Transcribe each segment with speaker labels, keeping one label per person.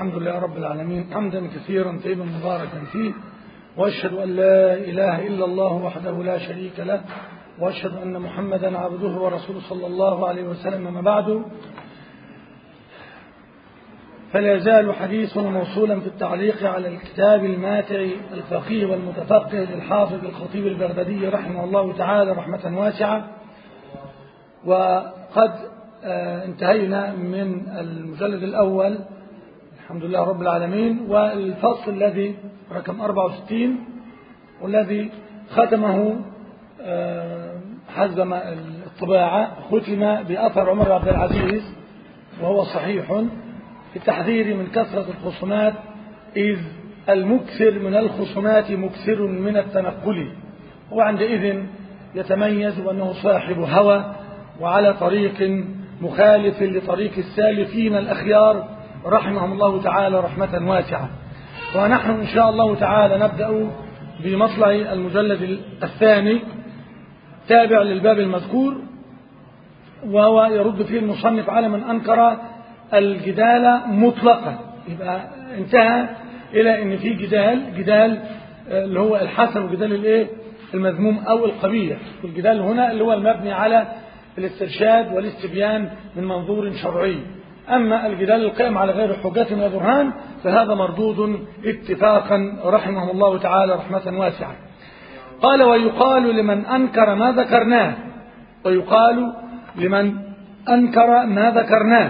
Speaker 1: الحمد لله رب العالمين حمدا كثيرا طيبا مباركا فيه وأشهد أن لا إله إلا الله وحده لا شريك له وأشهد أن محمدا عبده ورسوله صلى الله عليه وسلم ما بعد فلا يزال حديثنا موصولا في التعليق على الكتاب الماتع الفقيه والمتفقه للحافظ الخطيب البغدادي رحمه الله تعالى رحمة واسعة وقد انتهينا من المجلد الأول الحمد لله رب العالمين والفصل الذي رقم 64 والذي ختمه حزم الطباعة ختم بأثر عمر عبد العزيز وهو صحيح في التحذير من كثرة الخصومات إذ المكثر من الخصومات مكثر من التنقل وعندئذ يتميز بأنه صاحب هوى وعلى طريق مخالف لطريق السالفين الأخيار رحمهم الله تعالى رحمة واسعة ونحن إن شاء الله تعالى نبدأ بمطلع المجلد الثاني تابع للباب المذكور وهو يرد فيه المصنف على من أنكر الجدال مطلقا يبقى انتهى إلى أن في جدال جدال اللي هو الحسن وجدال الايه المذموم أو القبيح والجدال هنا اللي هو المبني على الاسترشاد والاستبيان من منظور شرعي أما الجدال القائم على غير حجة وبرهان فهذا مردود اتفاقا رحمه الله تعالى رحمة واسعة قال ويقال لمن أنكر ما ذكرناه ويقال لمن أنكر ما ذكرناه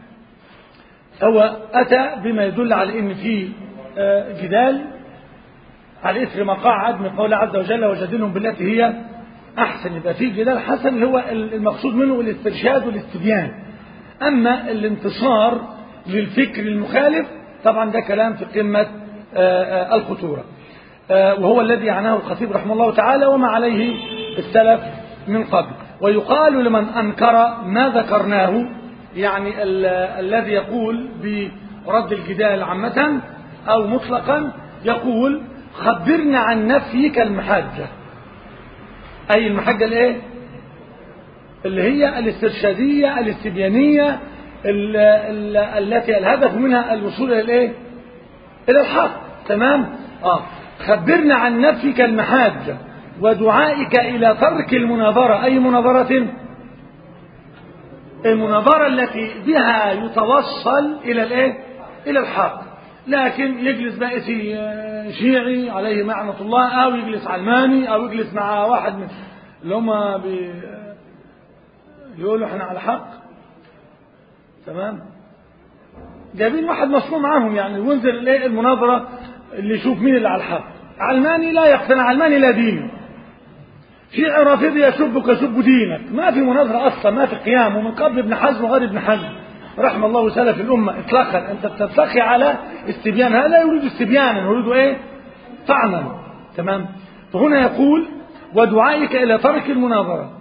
Speaker 1: هو أتى بما يدل على أن في جدال على إثر ما قعد من قول عز وجل وجادلهم بالتي هي أحسن يبقى في جدال حسن اللي هو المقصود منه الاسترشاد والاستبيان أما الانتصار للفكر المخالف طبعا ده كلام في قمة الخطورة وهو الذي عناه الخطيب رحمه الله تعالى وما عليه السلف من قبل ويقال لمن أنكر ما ذكرناه يعني ال الذي يقول برد الجدال عامة أو مطلقا يقول خبرنا عن نفيك المحجة أي المحجة الإيه؟ اللي هي الاسترشادية الاستبيانية ال ال التي الهدف منها الوصول إلى الإيه؟ إلى الحق تمام؟ آه خبرنا عن نفيك المحاجة ودعائك إلى ترك المناظرة أي مناظرة المناظرة التي بها يتوصل إلى الإيه؟ إلى الحق لكن يجلس بقى شيعي عليه معنة الله أو يجلس علماني أو يجلس مع واحد من اللي هم بي يقولوا احنا على حق تمام جايبين واحد مصنوع معاهم يعني وينزل الايه المناظرة اللي يشوف مين اللي على الحق علماني لا يقتنع علماني لا دينه شيعي رافضي يسبك يسب دينك ما في مناظرة أصلا ما في قيام ومن قبل ابن حزم وغير ابن حزم رحم الله سلف الأمة اطلاقا أنت بتتلقي على استبيان هذا لا يريد استبيانا يريد إيه طعنا تمام فهنا يقول ودعائك إلى ترك المناظرة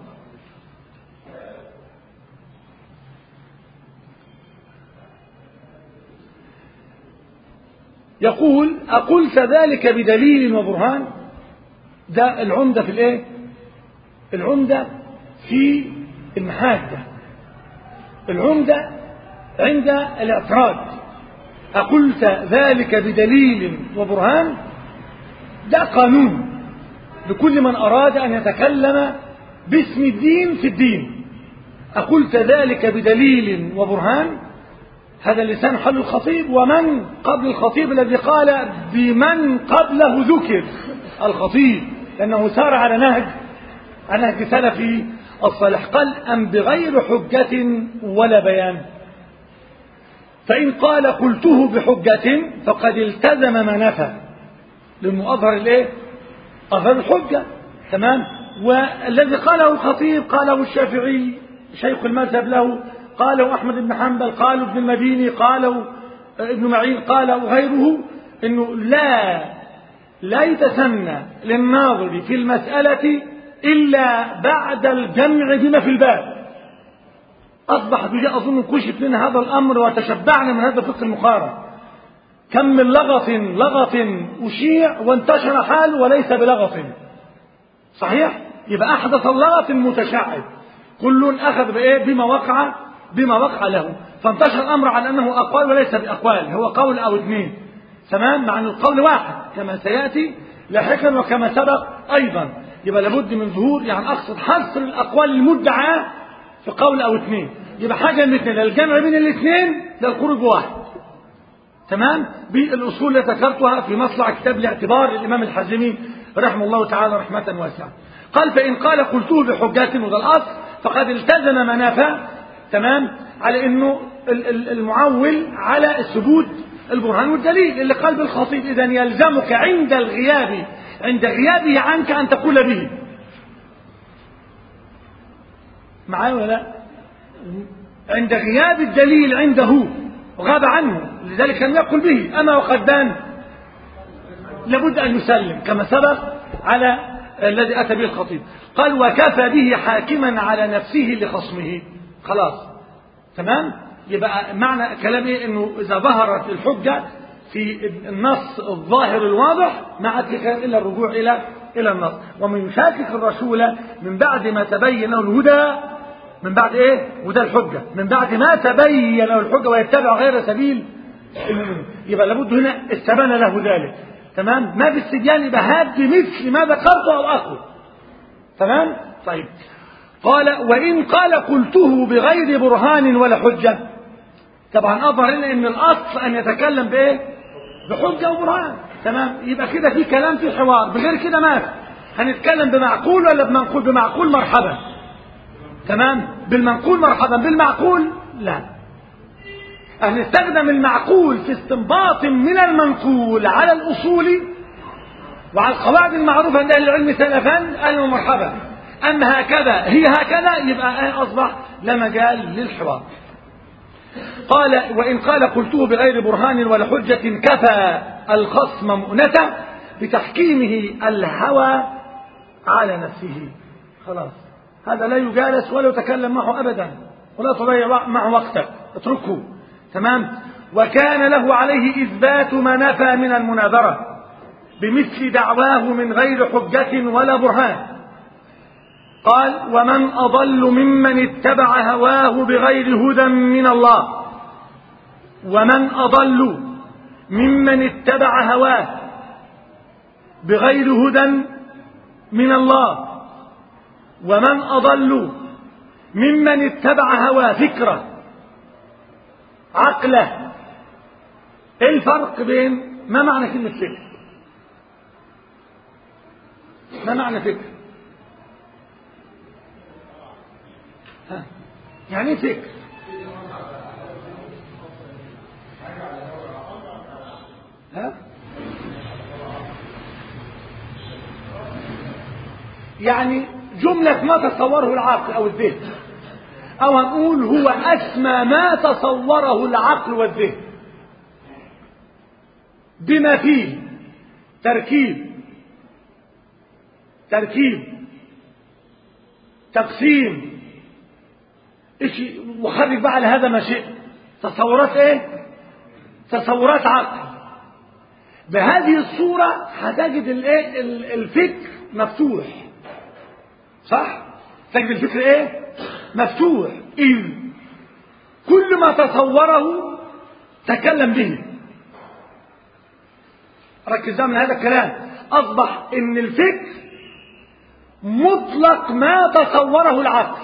Speaker 1: يقول أقلت ذلك بدليل وبرهان ده العمدة في الايه العمدة في المحادة العمدة عند الاعتراض أقلت ذلك بدليل وبرهان ده قانون لكل من أراد أن يتكلم باسم الدين في الدين أقلت ذلك بدليل وبرهان هذا لسان حل الخطيب ومن قبل الخطيب الذي قال بمن قبله ذكر الخطيب لأنه سار على نهج على نهج سلفي الصالح قال أم بغير حجة ولا بيان فإن قال قلته بحجة فقد التزم ما نفى لأنه أظهر الإيه؟ أظهر الحجة تمام والذي قاله الخطيب قاله الشافعي شيخ المذهب له قاله أحمد بن حنبل قاله ابن المديني قاله ابن معين قاله غيره انه لا لا يتسنى للناظر في المسألة إلا بعد الجمع بما في الباب أصبح بجاء أظن كشف لنا هذا الأمر وتشبعنا من هذا الفقه المقارن كم من لغط لغط أشيع وانتشر حال وليس بلغط صحيح يبقى أحدث اللغط المتشعب كل أخذ بإيه بما وقع بما وقع له فانتشر الأمر على أنه أقوال وليس بأقوال هو قول أو اثنين تمام مع أن القول واحد كما سيأتي لاحقا وكما سبق أيضا يبقى لابد من ظهور يعني أقصد حصر الأقوال المدعاة في قول أو اثنين يبقى حاجة من اثنين الجمع بين الاثنين ده الخروج واحد تمام بالأصول اللي ذكرتها في مطلع كتاب الاعتبار للإمام الحزمي رحمه الله تعالى رحمة واسعة قال فإن قال قلته بحجات وده الأصل فقد التزم ما نفى تمام على انه المعول على الثبوت البرهان والدليل اللي قال بالخطيب اذا يلزمك عند الغياب عند غيابه عنك ان تقول به معايا ولا لا عند غياب الدليل عنده غاب عنه لذلك لم يقل به اما وقد بان لابد ان يسلم كما سبق على الذي اتى به الخطيب قال وكفى به حاكما على نفسه لخصمه خلاص تمام يبقى معنى كلام ايه انه اذا ظهرت الحجه في النص الظاهر الواضح ما عاد الا الرجوع الى الى النص ومن يشاكك الرسول من بعد ما تبين له الهدى من بعد ايه وده الحجه من بعد ما تبين له الحجه ويتبع غير سبيل المؤمنين يبقى لابد هنا استبان له ذلك تمام ما في السجان يبقى هات بمثل ما ذكرته او اقوى تمام طيب قال وإن قال قلته بغير برهان ولا حجة طبعا أظهر لنا إن الأصل أن يتكلم بإيه؟ بحجة وبرهان تمام يبقى كده في كلام في حوار بغير كده ما هنتكلم بمعقول ولا بمنقول بمعقول مرحبا تمام بالمنقول مرحبا بالمعقول لا هنستخدم المعقول في استنباط من المنقول على الأصول وعلى القواعد المعروفة عند أهل العلم سلفا أهلا ومرحبا أما هكذا هي هكذا يبقى أصبح لا مجال للحوار قال وإن قال قلته بغير برهان ولا حجة كفى الخصم مؤنته بتحكيمه الهوى على نفسه خلاص هذا لا يجالس ولا يتكلم معه أبدا ولا تضيع معه وقتك اتركه تمام وكان له عليه إثبات ما نفى من المناظرة بمثل دعواه من غير حجة ولا برهان قال ومن أضل ممن اتبع هواه بغير هدى من الله ومن أضل ممن اتبع هواه بغير هدى من الله ومن أضل ممن اتبع هواه فكرة عقله ايه الفرق بين ما معنى كلمة فكر ما معنى فكر ها. يعني ايه فكر ها يعني جملة ما تصوره العقل أو الذهن أو هنقول هو أسمى ما تصوره العقل والذهن بما فيه تركيب تركيب تقسيم ايش وخرج بقى على هذا ما شئت تصورات ايه تصورات عقل بهذه الصورة هتجد الايه الفكر مفتوح صح تجد الفكر ايه مفتوح إذ كل ما تصوره تكلم به ركز من هذا الكلام أصبح إن الفكر مطلق ما تصوره العقل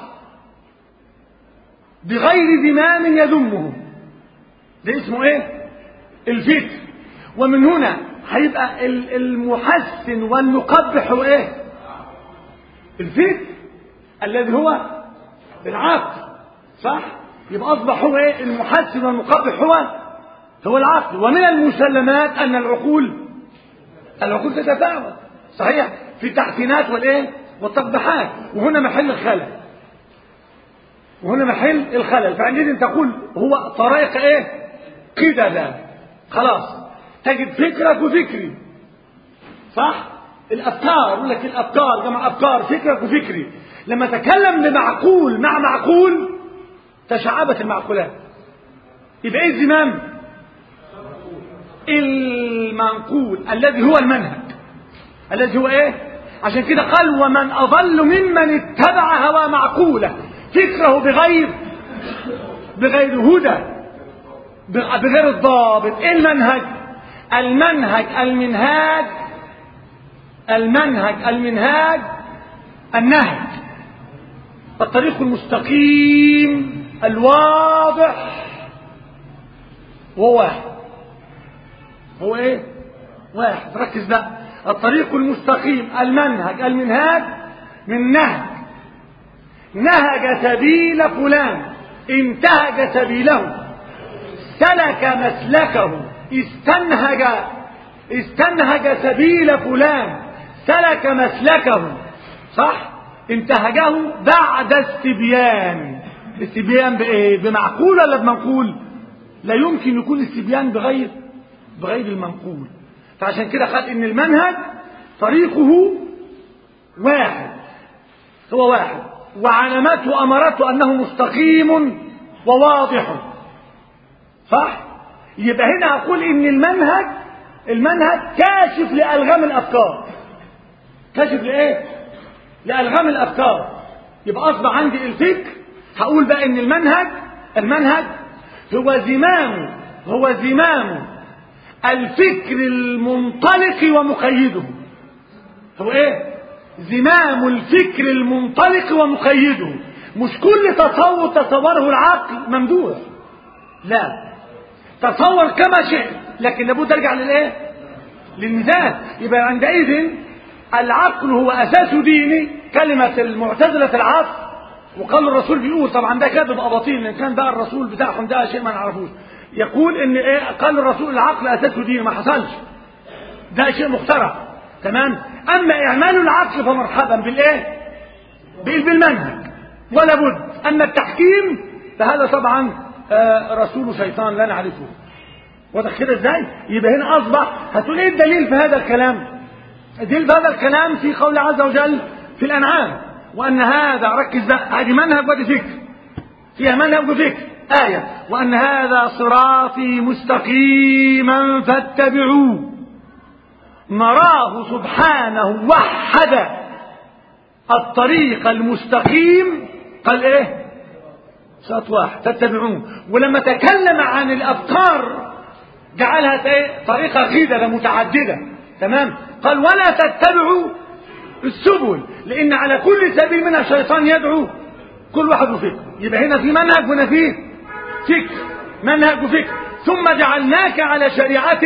Speaker 1: بغير ذمام يذمه ده اسمه ايه الفكر ومن هنا هيبقى المحسن والمقبح هو ايه الفكر الذي هو العقل صح يبقى اصبح هو ايه المحسن والمقبح هو هو العقل ومن المسلمات ان العقول العقول تتفاوت صحيح في التحسينات والايه والتقبيحات وهنا محل الخلل وهنا محل الخلل فعندئذ تقول هو طريق ايه كده ده خلاص تجد فكرك وفكري صح الافكار يقول لك الافكار جمع افكار فكرك وفكري لما تكلم بمعقول مع معقول تشعبت المعقولات يبقى ايه الزمام المنقول الذي هو المنهج الذي هو ايه عشان كده قال ومن اضل ممن اتبع هوى معقوله فكره بغير بغير هدى بغير الضابط ايه المنهج المنهج المنهاج المنهج المنهاج النهج الطريق المستقيم الواضح هو واحد هو ايه واحد ركز بقى الطريق المستقيم المنهج المنهاج من نهج نهج سبيل فلان انتهج سبيله سلك مسلكه استنهج استنهج سبيل فلان سلك مسلكه صح انتهجه بعد استبيان استبيان بايه بمعقول ولا بمنقول لا يمكن يكون استبيان بغير بغير المنقول فعشان كده قال ان المنهج طريقه واحد هو واحد وعلامته امرته انه مستقيم وواضح صح يبقى هنا اقول ان المنهج المنهج كاشف لالغام الافكار كاشف لايه لالغام الافكار يبقى اصبح عندي الفكر هقول بقى ان المنهج المنهج هو زمام هو زمام الفكر المنطلق ومقيده هو ايه زمام الفكر المنطلق ومقيده مش كل تصور تصوره العقل ممدوح لا تصور كما شئت لكن لابد ارجع للايه للميزان يبقى عندئذ العقل هو اساس ديني كلمه المعتزله العقل وقال الرسول بيقول طبعا ده كذب اباطيل لان كان بقى الرسول بتاعهم ده شيء ما نعرفوش يقول ان ايه قال الرسول العقل اساسه دين ما حصلش ده شيء مخترع تمام اما اعمال العقل فمرحبا بالايه بالمنهج ولا بد اما التحكيم فهذا طبعا آه رسول شيطان لا نعرفه واضح كده ازاي يبقى هنا اصبح هتقول ايه الدليل في هذا الكلام الدليل في هذا الكلام في قول عز وجل في الانعام وان هذا ركز بقى هذه منهج ودي فكر فيها منهج وفكر آية وأن هذا صراطي مستقيما فاتبعوه نراه سبحانه وحد الطريق المستقيم قال ايه صراط واحد فاتبعوه ولما تكلم عن الأفكار جعلها ايه طريقة غيدة متعددة تمام قال ولا تتبعوا السبل لأن على كل سبيل منها الشيطان يدعو كل واحد وفكر يبقى هنا في منهج وهنا فيه فكر منهج وفكر ثم جعلناك على شريعة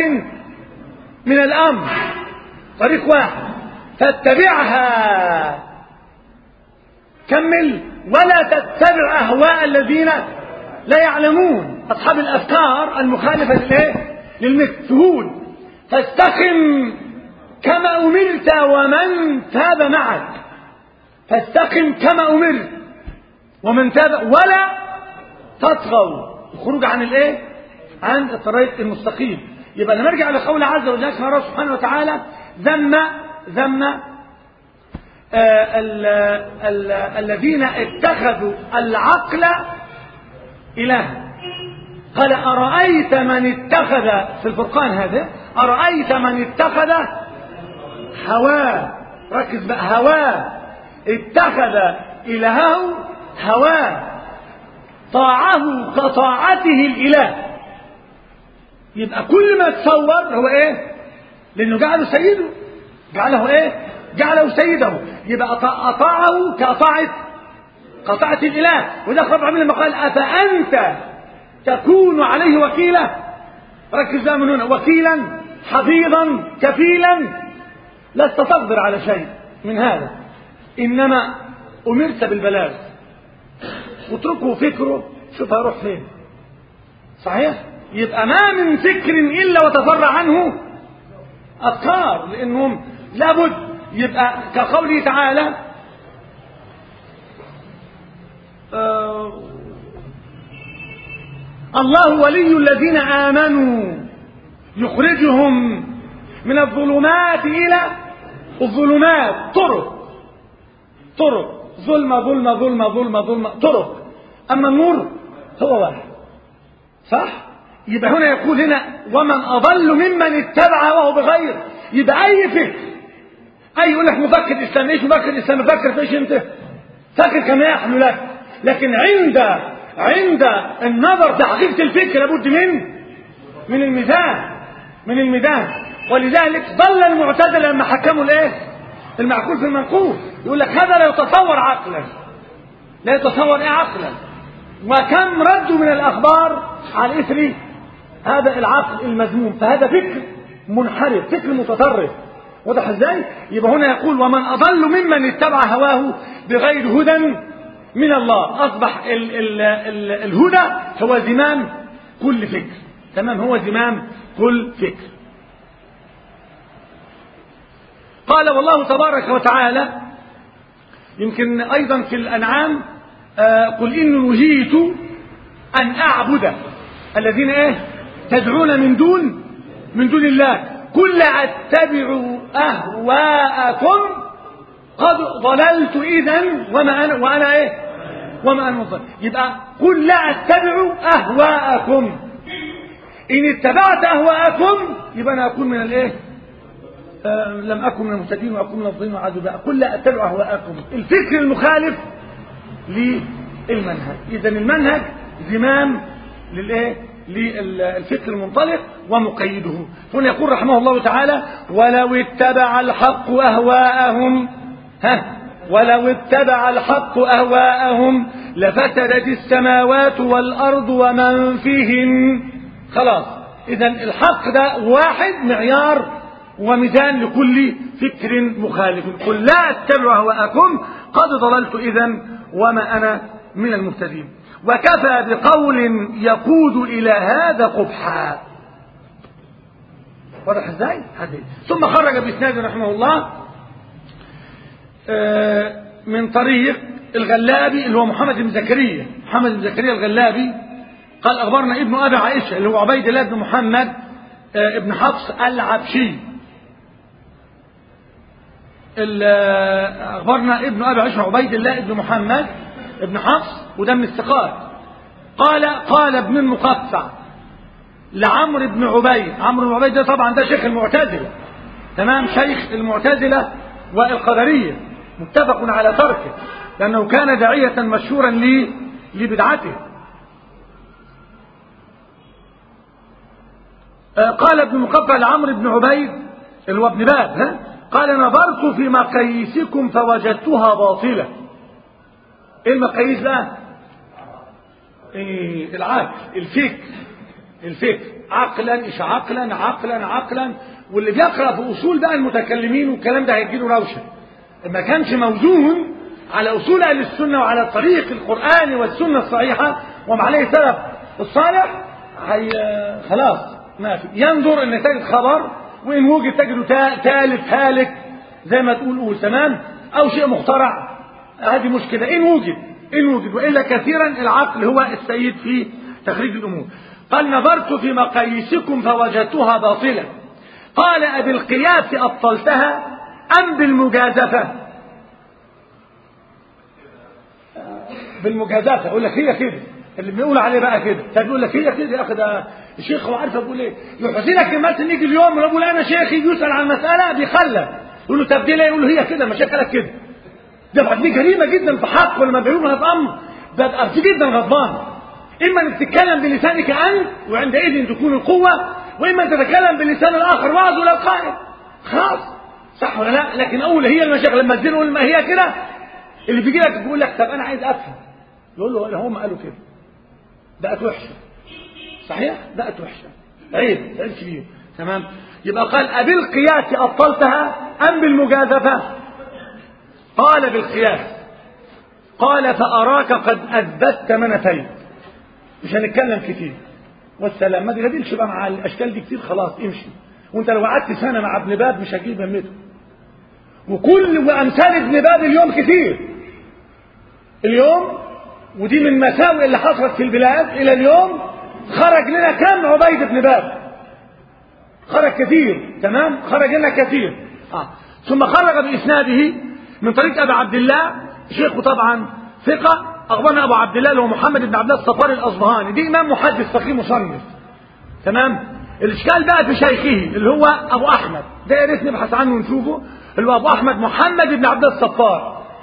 Speaker 1: من الأمر طريق واحد فاتبعها كمل ولا تتبع أهواء الذين لا يعلمون أصحاب الأفكار المخالفة للإيه؟ للمثهول فاستقم كما أمرت ومن تاب معك فاستقم كما أمرت ومن تاب ولا تطغوا الخروج عن الايه عن الطريق المستقيم يبقى لما نرجع لقول عز وجل الله سبحانه وتعالى ذم ذم الذين اتخذوا العقل إلها قال أرأيت من اتخذ في الفرقان هذا أرأيت من اتخذ هواه ركز بقى هواه اتخذ إلهه هواه طاعه كطاعته الإله يبقى كل ما تصور هو ايه لانه جعله سيده جعله ايه جعله سيده يبقى اطاعه كطاعه كطاعه الاله وده رب العالمين لما قال افانت تكون عليه وكيلا ركز بقى من هنا وكيلا حفيظا كفيلا لست تقدر على شيء من هذا انما امرت بالبلاغ واتركه فكره شوف هيروح فين صحيح يبقى ما من فكر الا وتفرع عنه افكار لانهم لابد يبقى كقوله تعالى آه الله ولي الذين امنوا يخرجهم من الظلمات الى الظلمات طرق طرق ظلمة ظلمة ظلمة ظلمة ظلمة طرق أما النور هو واحد صح؟ يبقى هنا يقول هنا ومن أضل ممن اتبع وهو بغير يبقى أي فكر أي يقول لك مفكر إسلامي إيش مفكر إسلامي مفكر في إيش أنت؟ فكر كما يحلو لك لكن عند عند النظر في حقيقة الفكر لابد من من الميزان من الميزان ولذلك ضل المعتزلة لما حكموا الايه المعقول في المنقول يقول لك هذا لا يتصور عقلا لا يتصور ايه عقلا وكم ردوا من الاخبار على اثر هذا العقل المذموم فهذا فكر منحرف فكر متطرف واضح ازاي يبقى هنا يقول ومن اضل ممن اتبع هواه بغير هدى من الله اصبح ال ال ال الهدى هو زمام كل فكر تمام هو زمام كل فكر قال والله تبارك وتعالى يمكن ايضا في الانعام آه قل اني نهيت ان اعبد الذين ايه تدعون من دون من دون الله كل اتبع اهواءكم قد ضللت اذا وما انا وانا ايه وما انا مضل يبقى قل لا اتبع اهواءكم ان اتبعت اهواءكم يبقى انا اكون من الايه آه لم اكن من المهتدين واكون من الظالمين وعدوا بقى قل لا اتبع اهواءكم الفكر المخالف للمنهج اذا المنهج زمام للايه للفكر المنطلق ومقيده هنا يقول رحمه الله تعالى ولو اتبع الحق أهواءهم ها ولو اتبع الحق أهواءهم لفسدت السماوات والأرض ومن فيهن خلاص إذا الحق ده واحد معيار وميزان لكل فكر مخالف قل لا اتبع أهواءكم قد ضللت إذا وما أنا من المهتدين وكفى بقول يقود إلى هذا قبحا واضح ازاي؟ هذه ثم خرج بإسناد رحمه الله من طريق الغلابي اللي هو محمد بن زكريا محمد بن زكريا الغلابي قال أخبرنا ابن أبي عائشة اللي هو عبيد الله بن محمد ابن حفص العبشي أخبرنا ابن أبي عائشة عبيد الله بن محمد ابن حفص وده من الثقات قال قال ابن المقطع لعمرو بن عبيد عمرو بن عبيد ده طبعا ده شيخ المعتزلة تمام شيخ المعتزلة والقدرية متفق على تركه لأنه كان داعية مشهورا لبدعته قال ابن المقطع لعمرو بن عبيد اللي هو ابن باب ها قال نظرت في مقاييسكم فوجدتها باطله ايه المقاييس بقى إيه العقل الفكر الفكر عقلا ايش عقلا عقلا عقلا واللي بيقرا في اصول بقى المتكلمين والكلام ده هيديله روشه ما كانش موزون على اصول اهل السنه وعلى الطريق القراني والسنه الصحيحه وما عليه سلف الصالح هي خلاص ما في ينظر ان تجد خبر وان وجد تجده ثالث هالك زي ما تقول قول تمام او شيء مخترع هذه مشكلة إن وجد إن وجد وإلا كثيرا العقل هو السيد في تخريج الأمور قال نظرت في مقاييسكم فوجدتها باطلة قال أبالقياس أبطلتها أم بالمجازفة بالمجازفة يقول لك هي كده اللي بيقول عليه بقى كده طب يقول لك هي كده يا اخي ده الشيخ هو عارف بقول ايه يحزنك مثلا يجي اليوم ويقول انا شيخي يسال عن مساله بيخلى يقول له طب دي ليه يقول له هي كده ما شكلك كده ده دي جريمه جدا في حق ولما بيقولوا هذا امر ببقى جدا غضبان اما انك تتكلم بلسانك انت وعندئذ تكون القوه واما ان تتكلم بلسان الاخر وعظ ولا قائل خلاص صح ولا لا لكن اول هي المشايخ لما تزين يقول ما هي كده اللي بيجي لك بيقول لك طب انا عايز افهم يقول له هم قالوا كده بقت وحشه صحيح بقت وحشه عيب عيب كبير تمام يبقى قال أبالقياس أبطلتها أم بالمجازفة قال بالقياس قال فأراك قد أثبتت ما نفيت مش هنتكلم كتير والسلام ما تجادلش بقى مع الأشكال دي كتير خلاص امشي وانت لو قعدت سنة مع ابن باب مش هتجيب همته وكل وأمثال ابن باب اليوم كتير اليوم ودي من مساوئ اللي حصلت في البلاد إلى اليوم خرج لنا كم عبيد بن باب خرج كثير تمام خرج لنا كثير آه. ثم خرج بإسناده من طريق أبي عبد الله شيخه طبعا ثقة أخبرنا أبو عبد الله اللي هو محمد بن عبد الله الصفاري الأصبهاني دي إمام محدث فقيه مصنف تمام الإشكال بقى في شيخه اللي هو أبو أحمد ده يا ريت نبحث عنه ونشوفه اللي هو أبو أحمد محمد بن عبد الله الصفار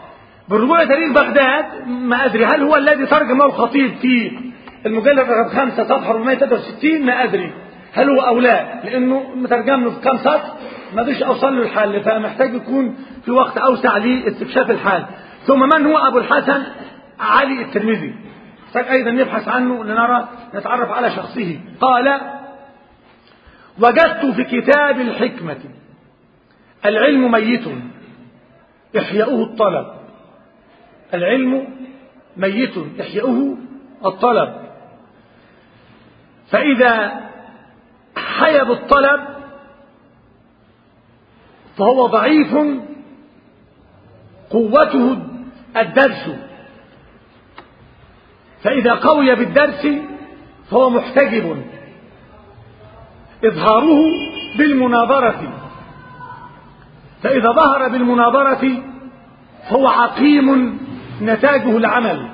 Speaker 1: بالرجوع تاريخ بغداد ما أدري هل هو الذي ترجمه الخطيب في المجلد رقم خمسة صفحة 463 ما أدري هل هو أو لا لأنه مترجم له في كام سطر ما قدرش أوصل له الحل فمحتاج يكون في وقت أوسع لاستكشاف الحال ثم من هو أبو الحسن علي الترمذي محتاج أيضا نبحث عنه لنرى نتعرف على شخصه قال وجدت في كتاب الحكمة العلم ميت إحياؤه الطلب العلم ميت إحياؤه الطلب فإذا حيا بالطلب فهو ضعيف قوته الدرس فإذا قوي بالدرس فهو محتجب إظهاره بالمناظرة فإذا ظهر بالمناظرة فهو عقيم نتاجه العمل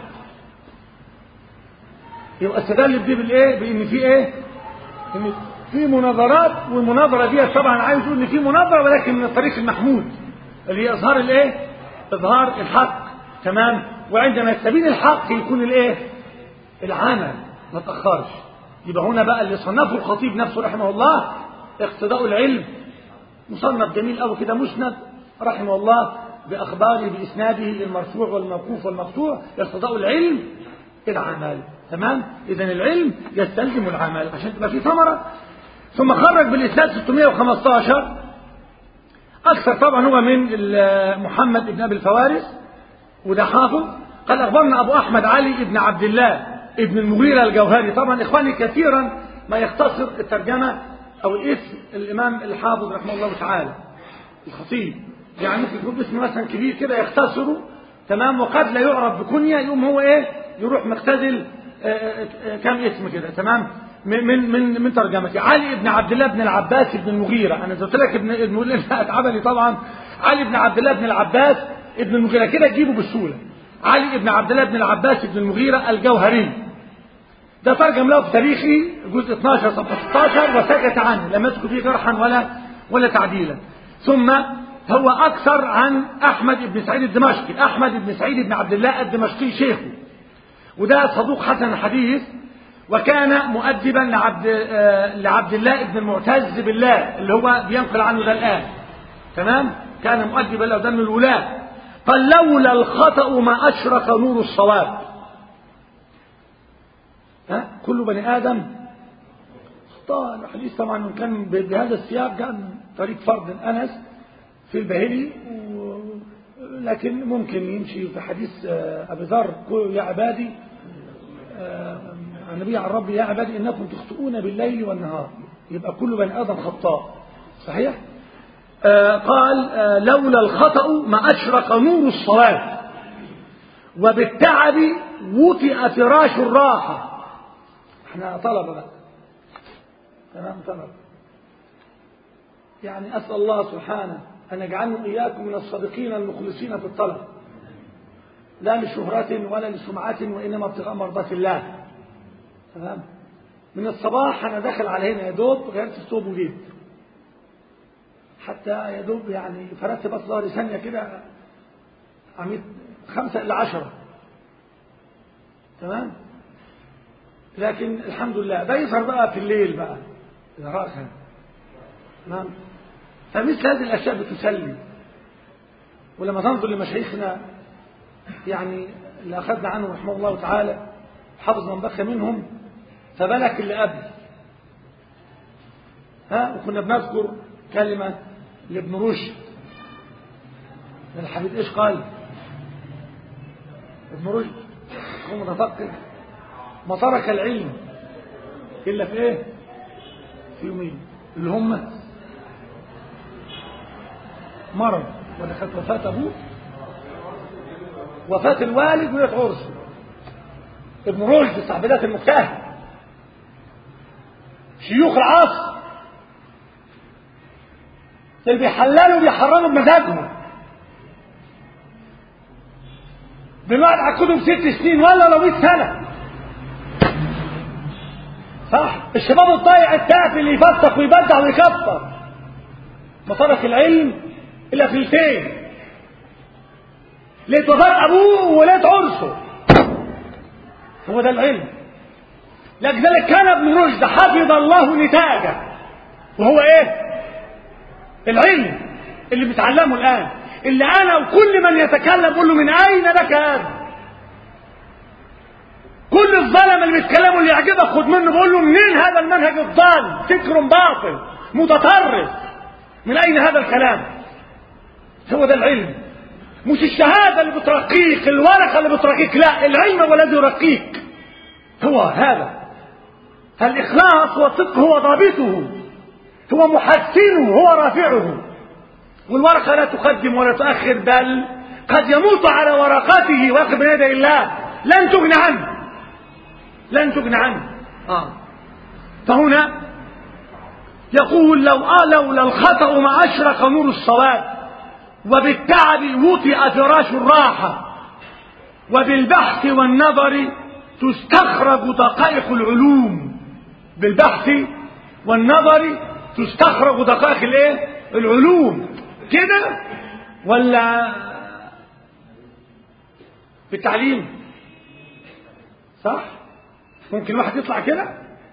Speaker 1: يبقى استدل بدي بالايه بان في ايه ان في مناظرات والمناظره دي طبعا عايز يقول ان في مناظره ولكن من الطريق المحمود اللي هي اظهار الايه اظهار الحق تمام وعندما يستبين الحق يكون الايه العمل ما تاخرش يبقى هنا بقى اللي صنفه الخطيب نفسه رحمه الله اقتضاء العلم مصنف جميل قوي كده مسند رحمه الله بأخباره بإسناده المرفوع والموقوف والمقطوع يقتضاء العلم العمل تمام إذا العلم يستلزم العمل عشان تبقى في ثمرة ثم خرج بالإسناد 615 أكثر طبعا هو من محمد بن أبي الفوارس وده حافظ قال أخبرنا أبو أحمد علي بن عبد الله ابن المغيرة الجوهري طبعا إخواني كثيرا ما يختصر الترجمة أو الاسم الإمام الحافظ رحمه الله تعالى الخطيب يعني ممكن يكون اسم مثلا كبير كده يختصره تمام وقد لا يعرف بكنية يقوم هو ايه يروح مختزل كم اسم كده تمام من من من من ترجمتي علي بن عبد الله بن العباس بن المغيرة انا قلت لك ابن ابن اتعبلي طبعا علي بن عبد الله بن العباس ابن المغيرة كده تجيبه بسهولة علي بن عبد الله بن العباس بن المغيرة الجوهري ده ترجم له في تاريخي جزء 12 صفحة 16 وسكت عنه لم يذكر فيه جرحا ولا ولا تعديلا ثم هو أكثر عن أحمد بن سعيد الدمشقي أحمد بن سعيد بن عبد الله الدمشقي شيخه وده صدوق حسن الحديث وكان مؤدبا لعبد لعبد الله بن المعتز بالله اللي هو بينقل عنه ده الآن تمام كان مؤدبا له ده من الولاة قال لولا الخطأ ما أشرق نور الصواب ها كل بني آدم خطأ الحديث طبعا كان بهذا السياق كان طريق فرد أنس في البهلي و... لكن ممكن يمشي في حديث أبي ذر يا عبادي النبي عن ربي يا عبادي إنكم تخطئون بالليل والنهار يبقى كل بني آدم خطاء صحيح آه قال آه لولا الخطأ ما أشرق نور الصلاة وبالتعب وطئ فراش الراحة احنا طلبة بقى تمام طلبة يعني أسأل الله سبحانه أن يجعلنا إياكم من الصادقين المخلصين في الطلب لا لشهرة ولا لسمعة وإنما ابتغاء مرضات الله تمام من الصباح أنا داخل على هنا يا دوب غيرت الثوب وجيت حتى يا دوب يعني فردت بس ظهري ثانية كده عميت خمسة إلى عشرة تمام لكن الحمد لله ده يظهر بقى في الليل بقى إذا رأسا تمام فمثل هذه الأشياء بتسلي ولما تنظر لمشايخنا يعني اللي أخذنا عنه رحمه الله تعالى حفظ من بقي منهم فبلك اللي قبل ها وكنا بنذكر كلمة لابن رشد من الحديث ايش قال ابن رشد هو متفقه ما ترك العلم إلا في ايه في يومين اللي هم مرض ولا كانت وفاة أبوه وفاة الوالد وليلة عرسه ابن رشد صاحب ذات المجتهد شيوخ العصر اللي بيحللوا بيحرموا بمزاجهم دلوقتي على الكتب ست سنين ولا لو 100 سنة صح الشباب الضايع التافه اللي يفسق ويبدع ويكفر ما ترك العلم إلا في الفين ليت وفاة أبوه وليت عرسه هو ده العلم لذلك كان ابن رشد حفظ الله نتاجه وهو ايه العلم اللي بيتعلمه الآن اللي أنا وكل من يتكلم بقول له من أين لك هذا كل الظلم اللي بيتكلموا اللي يعجبك خد منه بقول له منين هذا المنهج الضال فكر باطل متطرف من أين هذا الكلام هو ده العلم مش الشهادة اللي بترقيك الورقة اللي بترقيك لا العلم هو الذي يرقيك هو هذا الإخلاص والصدق هو ضابطه هو محسنه هو رافعه والورقة لا تقدم ولا تؤخر بل قد يموت على ورقته واقف بين يدي الله لن تغنى عنه لن تغنى عنه آه. فهنا يقول لو آه لولا الخطأ ما أشرق نور الصواب وبالتعب وطئ فراش الراحة وبالبحث والنظر تستخرج دقائق العلوم بالبحث والنظر تستخرج دقائق الايه العلوم كده ولا بالتعليم صح ممكن واحد يطلع كده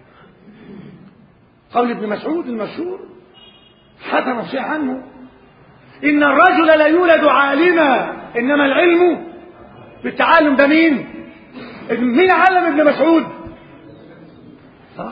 Speaker 1: قول ابن مسعود المشهور حكى نصيح عنه إن الرجل لا يولد عالما إنما العلم بالتعلم ده مين مين علم ابن مسعود صح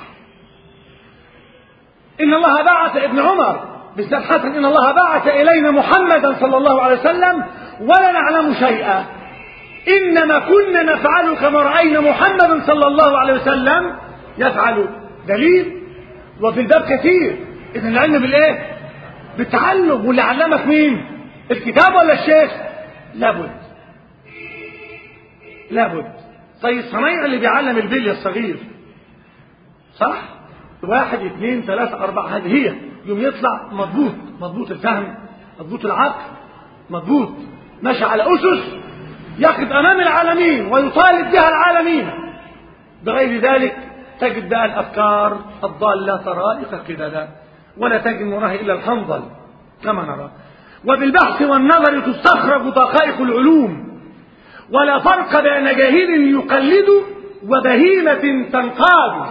Speaker 1: إن الله بعث ابن عمر بالذات حسن إن الله بعث إلينا محمدا صلى الله عليه وسلم ولا نعلم شيئا إنما كنا نفعل كما رأينا محمدا صلى الله عليه وسلم يفعل دليل وفي الباب كثير إذن العلم بالإيه بالتعلم واللي علمك مين الكتاب ولا الشيخ لابد لابد طيب الصنايع اللي بيعلم البلي الصغير صح واحد اثنين ثلاثة أربعة هذه هي يوم يطلع مضبوط مضبوط الفهم مضبوط العقل مضبوط ماشي على أسس يقف أمام العالمين ويطالب بها العالمين بغير ذلك تجد بقى الأفكار الضالة طرائق كده ولا تجد وراها إلا الخنظل كما نرى وبالبحث والنظر تستخرج دقائق العلوم ولا فرق بين جاهل يقلد وبهيمة تنقاد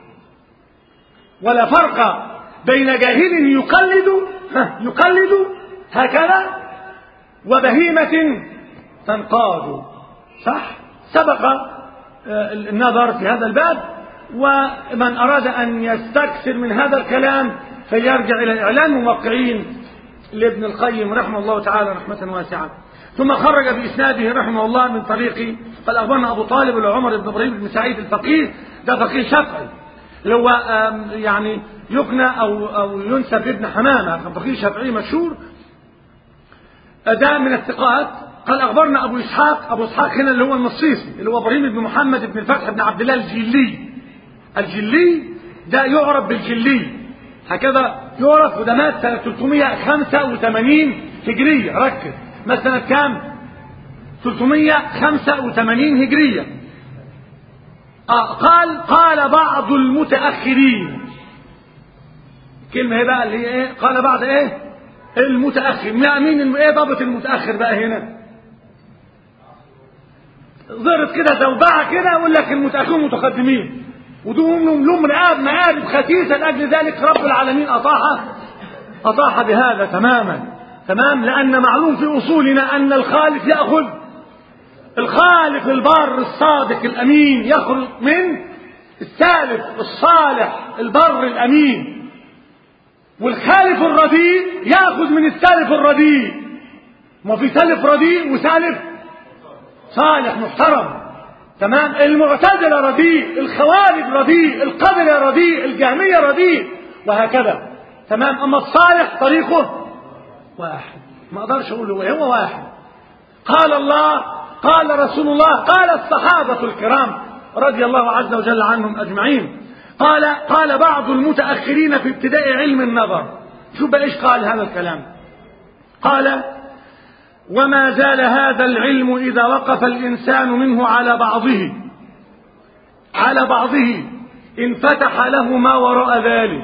Speaker 1: ولا فرق بين جاهل يقلد يقلد هكذا وبهيمة تنقاد صح سبق النظر في هذا الباب ومن أراد أن يستكثر من هذا الكلام فليرجع إلى إعلان موقعين لابن القيم رحمه الله تعالى رحمة واسعة ثم خرج بإسناده رحمه الله من طريق قال أخبرنا أبو طالب لعمر بن إبراهيم بن سعيد الفقيه ده فقيه شافعي اللي هو يعني يقنى أو أو ينسب ابن حمامة كان فقيه شافعي مشهور ده من الثقات قال أخبرنا أبو إسحاق أبو إسحاق هنا اللي هو النصيصي اللي هو إبراهيم بن محمد بن الفتح بن عبد الله الجلي الجلي ده يعرف بالجلي هكذا يعرف وده مات سنة 385 هجرية ركز مات سنة كام 385 هجرية آه قال قال بعض المتأخرين كلمة هي بقى اللي هي ايه قال بعض ايه المتأخر مين ايه ضابط المتأخر بقى هنا ظهرت كده زوبعة كده يقول لك المتأخرين متقدمين ودول لهم رقاب مآرب خسيسة لأجل ذلك رب العالمين أطاح أطاح بهذا تماما تمام لأن معلوم في أصولنا أن الخالق يأخذ الخالق البار الصادق الأمين يخرج من السالف الصالح البر الأمين والخالف الرديء يأخذ من السالف الرديء ما في سالف رديء وسالف صالح محترم تمام المعتزله رديء الخوارج رديء القدر رديء الجهميه رديء وهكذا تمام اما الصالح طريقه واحد ما اقدرش اقول هو هو واحد قال الله قال رسول الله قال الصحابه الكرام رضي الله عز وجل عنهم اجمعين قال قال بعض المتاخرين في ابتداء علم النظر شوف بقى ايش قال هذا الكلام قال وما زال هذا العلم إذا وقف الإنسان منه على بعضه على بعضه انفتح له ما وراء ذلك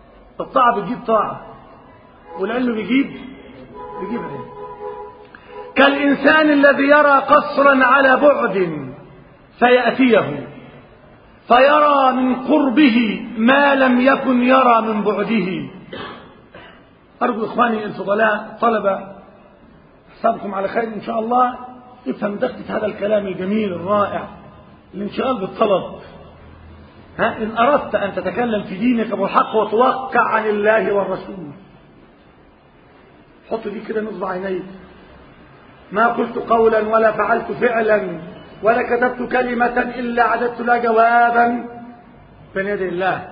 Speaker 1: الطاعة بتجيب طاعة والعلم بيجيب بيجيب علم كالإنسان الذي يرى قصرا على بعد فيأتيه فيرى من قربه ما لم يكن يرى من بعده أرجو إخواني الفضلاء طلبة حسابكم على خير إن شاء الله افهم دقة هذا الكلام الجميل الرائع الانشغال بالطلب ها إن أردت أن تتكلم في دينك بالحق وتوقع عن الله والرسول حط دي كده نصب عينيك ما قلت قولا ولا فعلت فعلا ولا كتبت كلمة إلا عددت لها جوابا بين يدي الله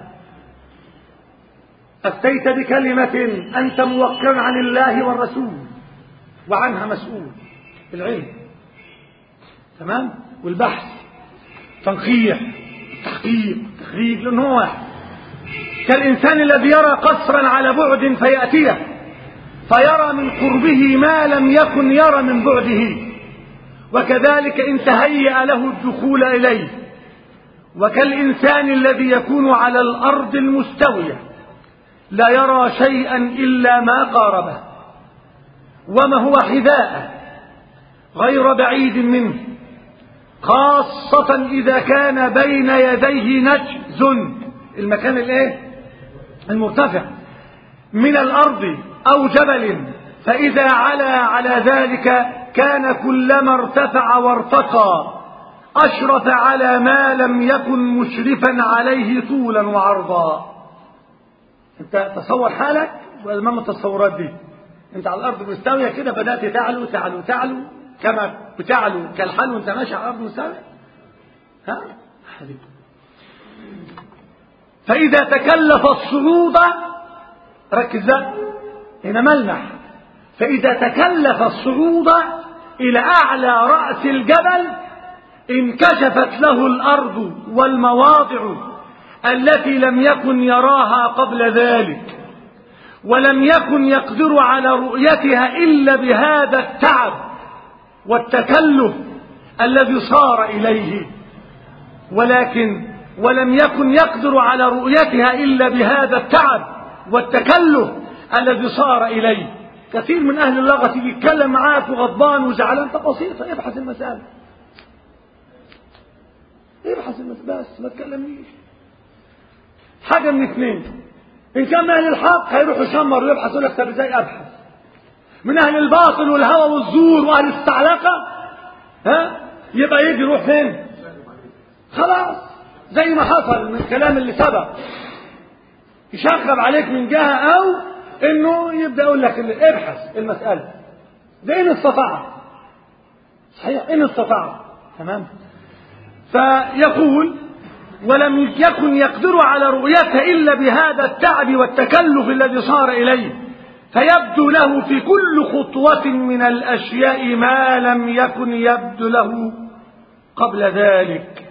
Speaker 1: أفتيت بكلمة أنت موقع عن الله والرسول وعنها مسؤول العلم تمام والبحث تنقيح تحقيق تخريج لأنه هو واحد كالإنسان الذي يرى قصرا على بعد فيأتيه فيرى من قربه ما لم يكن يرى من بعده وكذلك إن تهيأ له الدخول إليه وكالإنسان الذي يكون على الأرض المستوية لا يرى شيئا إلا ما قاربه وما هو حذاءه غير بعيد منه خاصة إذا كان بين يديه نجز المكان الايه المرتفع من الأرض أو جبل فإذا علا على ذلك كان كلما ارتفع وارتقى أشرف على ما لم يكن مشرفا عليه طولا وعرضا انت تصور حالك وامام التصورات دي انت على الارض مستويه كده بدات تعلو تعلو تعلو كما بتعلو كالحل وانت ماشي على الارض مستويه ها حبيبي فاذا تكلف الصعود ركز هنا ملمح فاذا تكلف الصعود الى اعلى راس الجبل انكشفت له الارض والمواضع التي لم يكن يراها قبل ذلك ولم يكن يقدر على رؤيتها الا بهذا التعب والتكلف الذي صار اليه ولكن ولم يكن يقدر على رؤيتها الا بهذا التعب والتكلف الذي صار اليه كثير من اهل اللغه يتكلم معاك وغضبان وزعلان انت بسيطه ابحث المساله ابحث المساله بس ما تكلمنيش حاجة من اثنين إن كان من أهل الحق هيروح يشمر ويبحث يقول لك طب إزاي أبحث من أهل الباطل والهوى والزور وأهل الثعلقة ها يبقى يجي يروح فين؟ خلاص زي ما حصل من الكلام اللي سبق يشغب عليك من جهة أو إنه يبدأ يقول لك ابحث المسألة ده إن استطاع صحيح إن استطاع تمام فيقول ولم يكن يقدر على رؤيتها إلا بهذا التعب والتكلف الذي صار إليه فيبدو له في كل خطوة من الأشياء ما لم يكن يبدو له قبل ذلك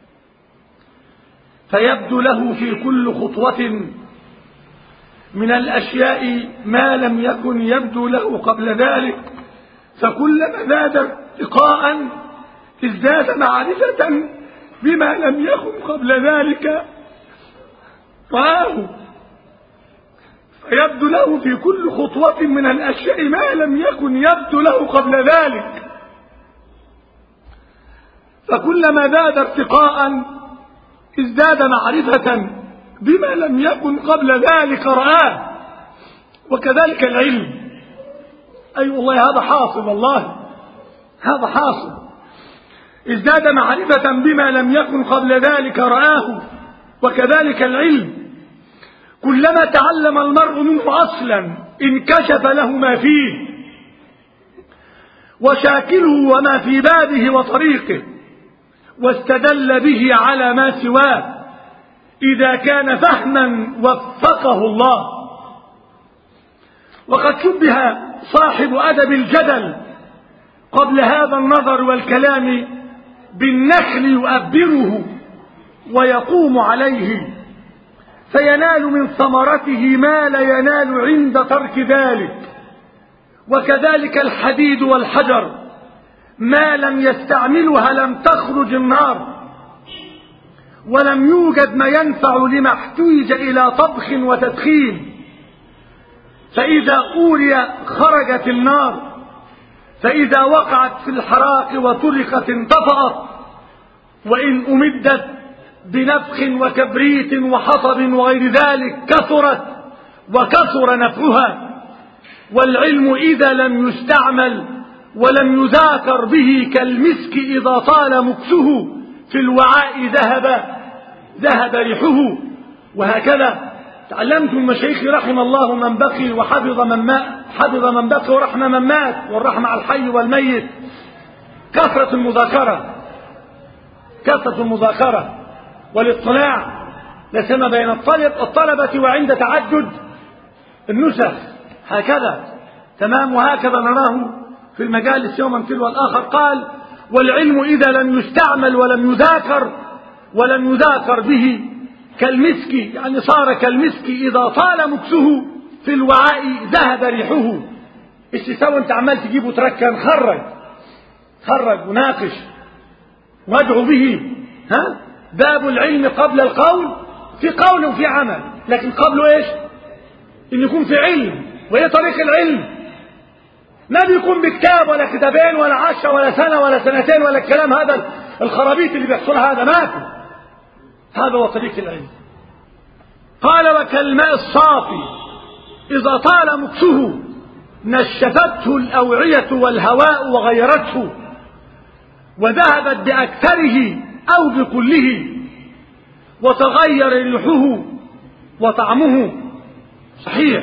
Speaker 1: فيبدو له في كل خطوة من الأشياء ما لم يكن يبدو له قبل ذلك فكلما زاد ارتقاء ازداد معرفة بما لم يكن قبل ذلك رآه فيبدو له في كل خطوة من الأشياء ما لم يكن يبدو له قبل ذلك فكلما زاد ارتقاء ازداد معرفة بما لم يكن قبل ذلك رآه وكذلك العلم أي أيوة والله هذا حاصل والله هذا حاصل ازداد معرفة بما لم يكن قبل ذلك رآه وكذلك العلم كلما تعلم المرء منه أصلا انكشف له ما فيه وشاكله وما في بابه وطريقه واستدل به على ما سواه إذا كان فهما وفقه الله وقد شبه صاحب أدب الجدل قبل هذا النظر والكلام بالنخل يؤبره ويقوم عليه فينال من ثمرته ما لا ينال عند ترك ذلك وكذلك الحديد والحجر ما لم يستعملها لم تخرج النار ولم يوجد ما ينفع لما احتوج إلى طبخ وتدخين فإذا أولي خرجت النار فإذا وقعت في الحراق وتركت انطفأت وإن أمدت بنفخ وكبريت وحطب وغير ذلك كثرت وكثر نفعها والعلم إذا لم يستعمل ولم يذاكر به كالمسك إذا طال مكسه في الوعاء ذهب ذهب ريحه وهكذا تعلمت من مشايخي رحم الله من بقي وحفظ من مات حفظ من بقي ورحم من مات والرحمة على الحي والميت كثرة المذاكرة كثرة المذاكرة والاطلاع لا سيما بين الطلب الطلبة وعند تعدد النسخ هكذا تمام وهكذا نراه في المجالس يوما تلو الآخر قال والعلم إذا لم يستعمل ولم يذاكر ولم يذاكر به كالمسك يعني صار كالمسك إذا طال مكسه في الوعاء ذهب ريحه ايش تسوي انت عمال تجيبه تركن خرج خرج وناقش وادعو به ها باب العلم قبل القول في قول وفي عمل لكن قبله ايش ان يكون في علم وايه طريق العلم ما بيكون بكتاب ولا كتابين ولا عشرة ولا سنة ولا سنتين ولا الكلام هذا الخرابيط اللي بيحصل هذا ما في هذا هو طريق العلم قال وكالماء الصافي إذا طال مكسه نشفته الأوعية والهواء وغيرته وذهبت بأكثره أو بكله وتغير ريحه وطعمه صحيح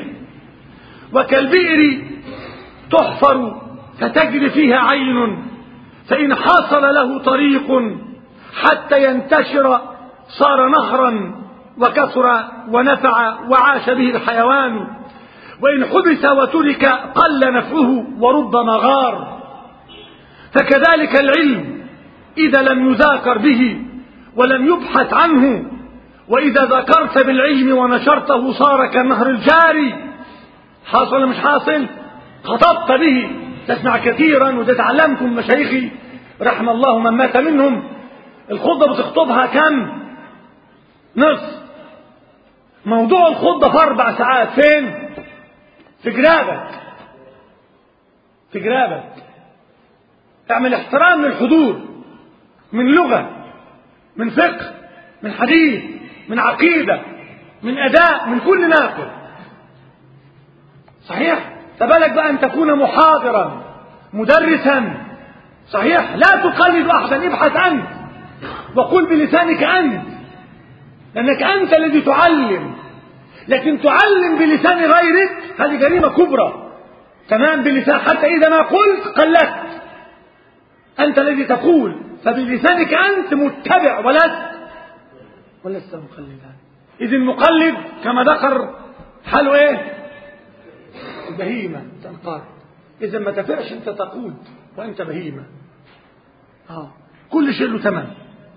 Speaker 1: وكالبئر تحفر فتجري فيها عين فإن حصل له طريق حتى ينتشر صار نهرا وكثر ونفع وعاش به الحيوان وإن حبس وترك قل نفعه وربما غار فكذلك العلم إذا لم يذاكر به ولم يبحث عنه وإذا ذكرت بالعلم ونشرته صار كالنهر الجاري حاصل مش حاصل خطبت به تسمع كثيرا وتتعلمت من مشايخي رحم الله من مات منهم الخطبة بتخطبها كم نص موضوع الخطبة في أربع ساعات فين في جرابك في جرابك اعمل احترام للحضور من لغة من فقه من حديث من عقيدة من أداء من كل ناقل صحيح فبالك بقى أن تكون محاضرا مدرسا صحيح لا تقلد أحدا ابحث أنت وقل بلسانك أنت لأنك أنت الذي تعلم لكن تعلم بلسان غيرك هذه جريمة كبرى تمام بلسان حتى إذا ما قلت قلدت أنت الذي تقول فبلسانك أنت متبع ولست ولست مقلدا إذ المقلد كما ذكر حاله إيه بهيمة تنقاد إذا ما تفعش أنت تقود وأنت بهيمة آه. كل شيء له تمام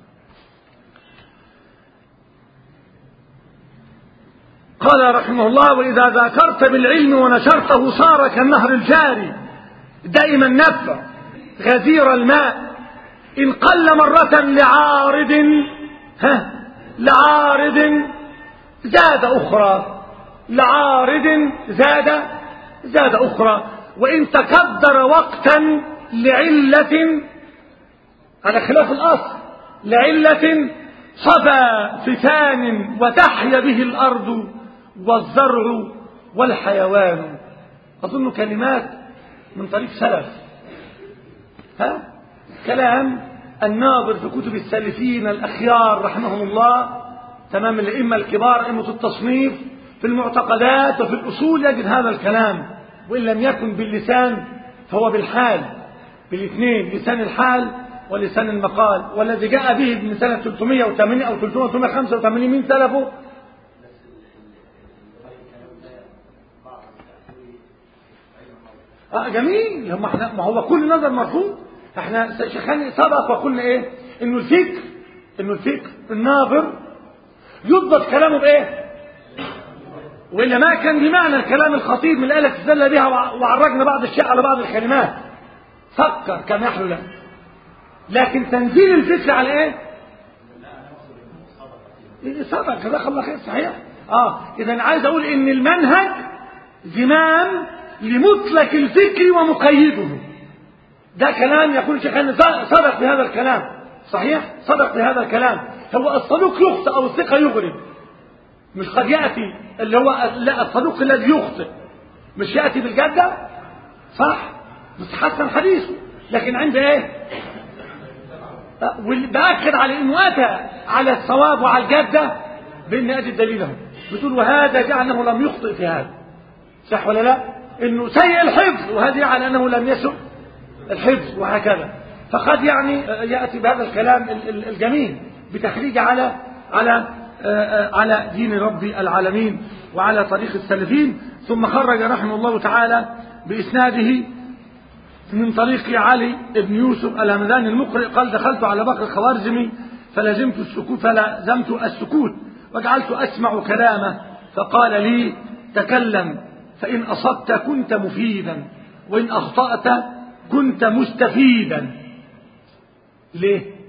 Speaker 1: قال رحمه الله وإذا ذاكرت بالعلم ونشرته صار كالنهر الجاري دائما النفع غزير الماء إن قل مرة لعارض ها لعارض زاد أخرى لعارض زاد زاد أخرى وإن تكدر وقتا لعلة على خلاف الأصل لعلة صفى فتان وتحيا به الأرض والزرع والحيوان أظن كلمات من طريق سلف ها كلام الناظر في كتب السلفين الأخيار رحمهم الله تمام الأئمة الكبار أئمة التصنيف في المعتقدات وفي الأصول يجد هذا الكلام وإن لم يكن باللسان فهو بالحال بالاثنين لسان الحال ولسان المقال والذي جاء به من سنة 380 أو 385 من سلفه آه جميل هم احنا ما هو كل نظر مرفوض احنا شيخان سبق وقلنا ايه انه الفكر انه الفكر الناظر يضبط كلامه بايه وإلا ما كان بمعنى الكلام الخطيب من الآلة تستدل بها وعرجنا بعض الشيء على بعض الكلمات فكر كما يحلو له لكن تنزيل الفكر على ايه صدق جزاك الله خير صحيح اه اذا عايز اقول ان المنهج زمام لمطلق الفكر ومقيده ده كلام يقول الشيخ أن صدق بهذا الكلام صحيح صدق بهذا الكلام هو الصدوق يخطئ أو الثقة يغرب مش قد يأتي اللي هو لا الصدوق الذي يخطئ مش يأتي بالجدة صح بس حسن حديثه لكن عند ايه بأكد على انه اتى على الصواب وعلى الجدة بان ادي دليله بتقول وهذا جعله لم يخطئ في هذا صح ولا لا انه سيء الحفظ وهذا يعني انه لم يسق الحفظ وهكذا فقد يعني يأتي بهذا الكلام الجميل بتخريج على على على دين رب العالمين وعلى طريق السلفين ثم خرج رحمه الله تعالى بإسناده من طريق علي بن يوسف الهمداني المقرئ قال دخلت على بكر الخوارزمي فلزمت السكوت فلزمت السكوت وجعلت أسمع كلامه فقال لي تكلم فإن أصبت كنت مفيدا وإن أخطأت كنت مستفيدا ليه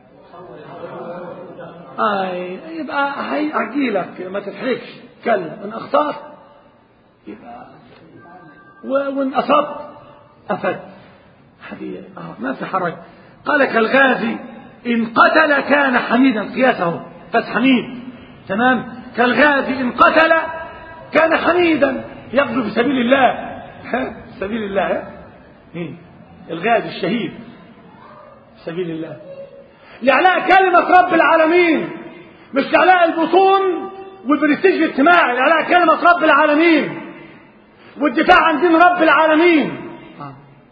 Speaker 1: آي يبقى هيجي لك ما تتحركش كلم إن أخطأت يبقى وإن أصبت أفدت هذه آه ما في حرج قال كالغازي إن قتل كان حميدا قياسه فتح حميد تمام كالغازي إن قتل كان حميدا يغزو في سبيل الله سبيل الله مين الغازي الشهيد سبيل الله لإعلاء كلمة رب العالمين مش لإعلاء البطون والبرستيج الاجتماعي لإعلاء كلمة رب العالمين والدفاع عن دين رب العالمين آه.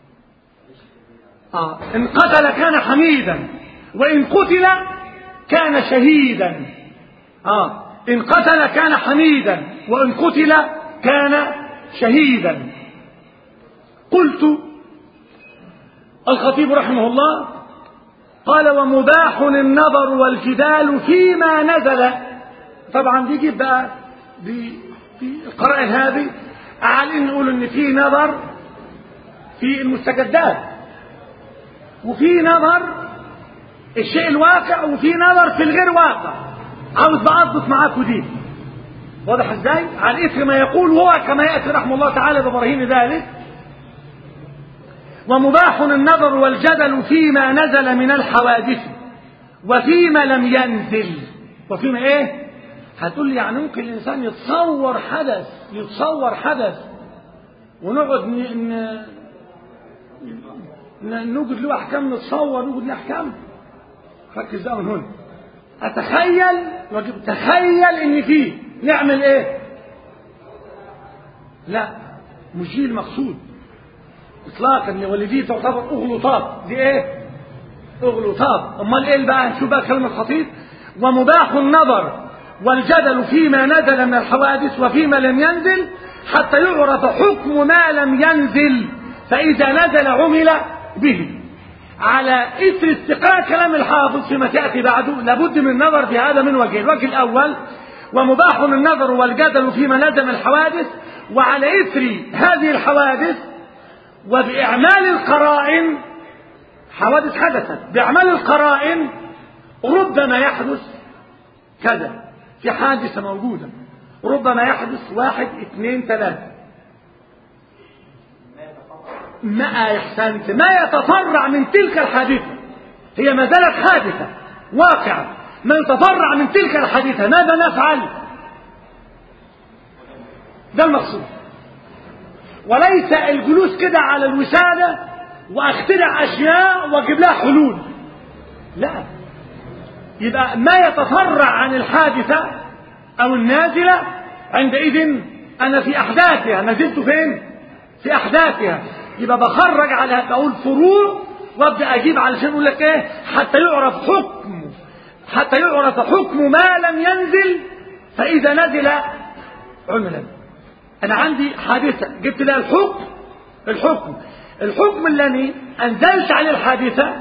Speaker 1: آه. إن قتل كان حميدا وإن قتل كان شهيدا آه. إن قتل كان حميدا وإن قتل كان شهيدا قلت الخطيب رحمه الله قال ومباح النظر والجدال فيما نزل طبعا بيجي بقى بالقرائن هذه عالين نقول ان في نظر في المستجدات وفي نظر الشيء الواقع وفي نظر في الغير واقع عاوز بقى اضبط معاكم دي واضح ازاي على اثر ما يقول هو كما ياتي رحمه الله تعالى ببراهين ذلك ومباح النظر والجدل فيما نزل من الحوادث وفيما لم ينزل وفيما ايه هتقول لي يعني ممكن الانسان يتصور حدث يتصور حدث ونقعد ن... ن... نوجد له احكام نتصور نوجد له احكام ركز بقى من هنا اتخيل واجب تخيل ان فيه نعمل ايه لا مش دي المقصود اطلاقا ولدي تعتبر اغلوطات دي ايه اغلوطات امال ايه بقى شو بقى كلمه الخطيب ومباح النظر والجدل فيما نزل من الحوادث وفيما لم ينزل حتى يعرف حكم ما لم ينزل فاذا نزل عمل به على اثر استقراء كلام الحافظ فيما تاتي بعده لابد من النظر في هذا من وجهين الوجه الاول ومباح النظر والجدل فيما نزل من الحوادث وعلى اثر هذه الحوادث وبإعمال القرائن حوادث حدثت بإعمال القرائن ربما يحدث كذا في حادثة موجودة ربما يحدث واحد اثنين ثلاثة ما أحسنت ما يتفرع من تلك الحادثة هي ما زالت حادثة واقعة ما يتفرع من تلك الحادثة ماذا نفعل ده المقصود وليس الجلوس كده على الوسادة واخترع اشياء واجيب لها حلول لا يبقى ما يتفرع عن الحادثة او النازلة عندئذ انا في احداثها نزلت فين في احداثها يبقى بخرج على بقول فروع وابدا اجيب علشان اقول لك ايه حتى يعرف حكم حتى يعرف حكم ما لم ينزل فاذا نزل عملا انا عندي حادثة جبت لها الحكم الحكم الحكم الذي انزلت عليه الحادثة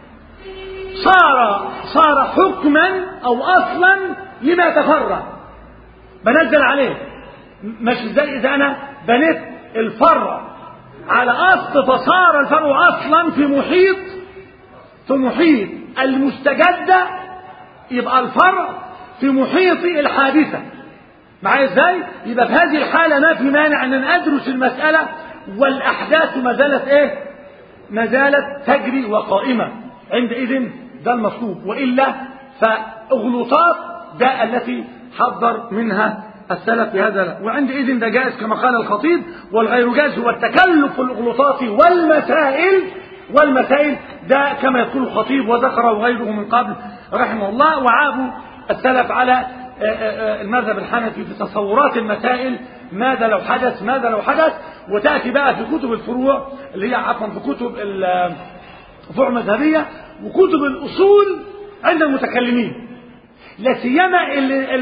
Speaker 1: صار صار حكما او اصلا لما تفرع بنزل عليه مش زي اذا انا بنيت الفرع على اصل فصار الفرع اصلا في محيط في محيط المستجدة يبقى الفرع في محيط الحادثة معايا ازاي يبقى في هذه الحالة ما في مانع ان ادرس المسألة والاحداث ما زالت ايه ما زالت تجري وقائمة عندئذ ده المطلوب وإلا فأغلوطات ده التي حذر منها السلف في هذا لا وعندئذ ده جائز كما قال الخطيب والغير جائز هو التكلف في الأغلوطات والمسائل والمسائل ده كما يقول الخطيب وذكره غيره من قبل رحمه الله وعابوا السلف على المذهب الحنفي في تصورات المسائل ماذا لو حدث ماذا لو حدث وتأتي بقى في كتب الفروع اللي هي عفوا في كتب الفروع المذهبية وكتب الأصول عند المتكلمين لا سيما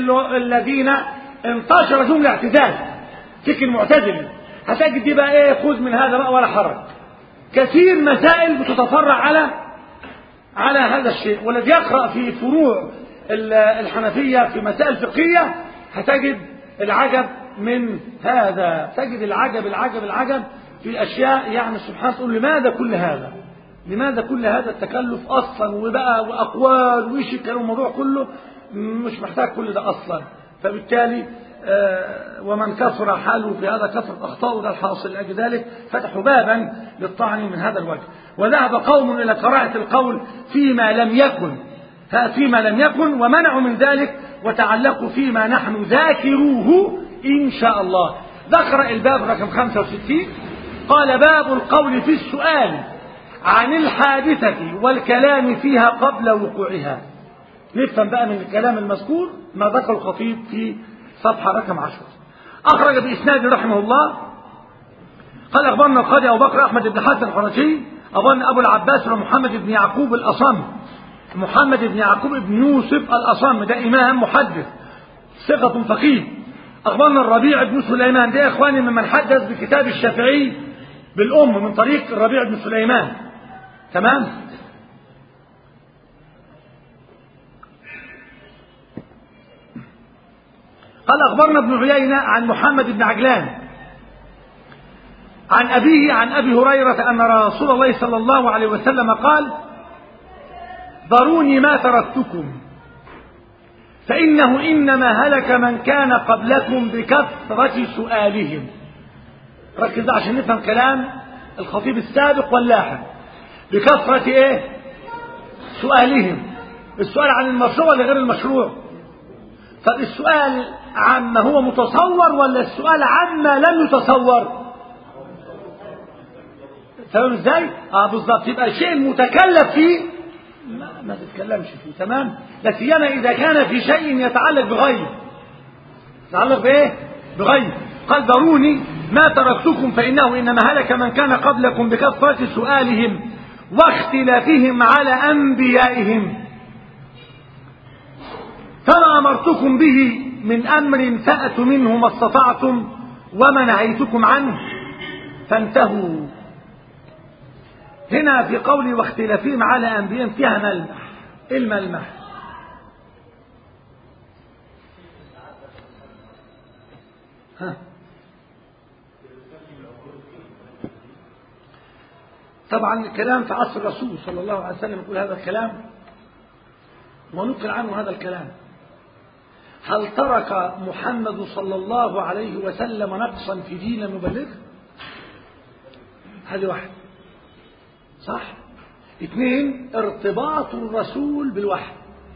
Speaker 1: الذين انتشر فيهم الاعتزال فكر المعتزلي هتجد دي بقى ايه خذ من هذا بقى ولا حرج كثير مسائل بتتفرع على على هذا الشيء والذي يقرأ في فروع الحنفية في مسائل فقهية هتجد العجب من هذا تجد العجب العجب العجب في أشياء يعني سبحانه تقول لماذا كل هذا لماذا كل هذا التكلف أصلا وبقى وأقوال وإيش الكلام الموضوع كله مش محتاج كل ده أصلا فبالتالي آه ومن كثر حاله في هذا كثر أخطاء ده الحاصل لأجل ذلك فتحوا بابا للطعن من هذا الوجه وذهب قوم إلى قراءة القول فيما لم يكن فيما لم يكن ومنعوا من ذلك وتعلقوا فيما نحن ذاكروه إن شاء الله ذكر الباب رقم 65 قال باب القول في السؤال عن الحادثة والكلام فيها قبل وقوعها نفهم بقى من الكلام المذكور ما ذكر الخطيب في صفحة رقم 10 أخرج بإسناد رحمه الله قال أخبرنا القاضي أبو بكر أحمد بن حسن الحرشي أخبرنا أبو العباس محمد بن يعقوب الأصم محمد بن يعقوب بن يوسف الأصم ده إمام محدث ثقة فقيه أخبرنا الربيع بن سليمان ده يا إخواني ممن حدث بكتاب الشافعي بالأم من طريق الربيع بن سليمان تمام قال أخبرنا ابن عيينة عن محمد بن عجلان عن أبيه عن أبي هريرة أن رسول الله صلى الله عليه وسلم قال ذروني ما تركتكم فإنه إنما هلك من كان قبلكم بكثرة سؤالهم ركز عشان نفهم كلام الخطيب السابق واللاحق بكثرة ايه سؤالهم السؤال عن المشروع ولا غير المشروع طب السؤال عما هو متصور ولا السؤال عما لم يتصور تمام ازاي اه بالظبط يبقى الشيء المتكلف فيه ما, ما تتكلمش فيه تمام لا سيما اذا كان في شيء يتعلق بغير يتعلق بايه بغير قال ذروني ما تركتكم فانه انما هلك من كان قبلكم بكثره سؤالهم واختلافهم على انبيائهم فما امرتكم به من امر فاتوا منه ما استطعتم وما نهيتكم عنه فانتهوا هنا في قولي واختلافهم على أنبيائهم فيها ملمح إيه الملمح ها طبعا الكلام في عصر الرسول صلى الله عليه وسلم يقول هذا الكلام ونقل عنه هذا الكلام هل ترك محمد صلى الله عليه وسلم نقصا في دين المبلغ هذه واحده صح اثنين ارتباط الرسول بالوحي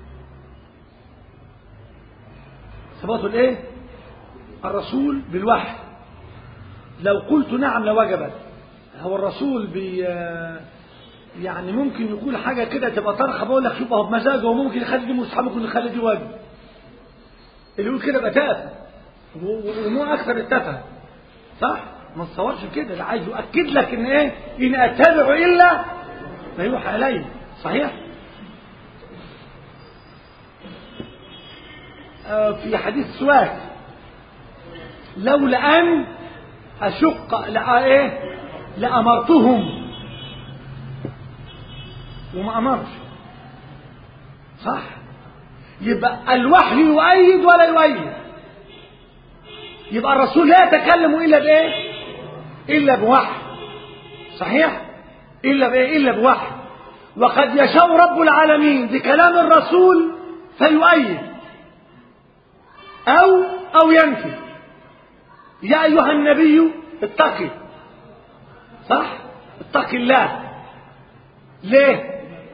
Speaker 1: ارتباط الايه الرسول بالوحي لو قلت نعم لوجبت هو الرسول بي يعني ممكن يقول حاجة كده تبقى طرخة بقول لك شوف اهو بمزاجه وممكن يخلي دي مصحابه ممكن يخلي دي واجب اللي يقول كده بقى تافه ومو اكثر التفه صح ما تصورش كده ده عايز يؤكد لك ان ايه ان اتبع الا ما يوحى الي صحيح آه في حديث سواك لولا ان اشق لا ايه لامرتهم وما امرش صح يبقى الوحي يؤيد ولا يؤيد يبقى الرسول لا يتكلم الا بايه إلا بوحي صحيح إلا بإيه إلا بوحي وقد يشاء رب العالمين بكلام الرسول فيؤيد أو أو ينفي يا أيها النبي اتقي صح اتق الله ليه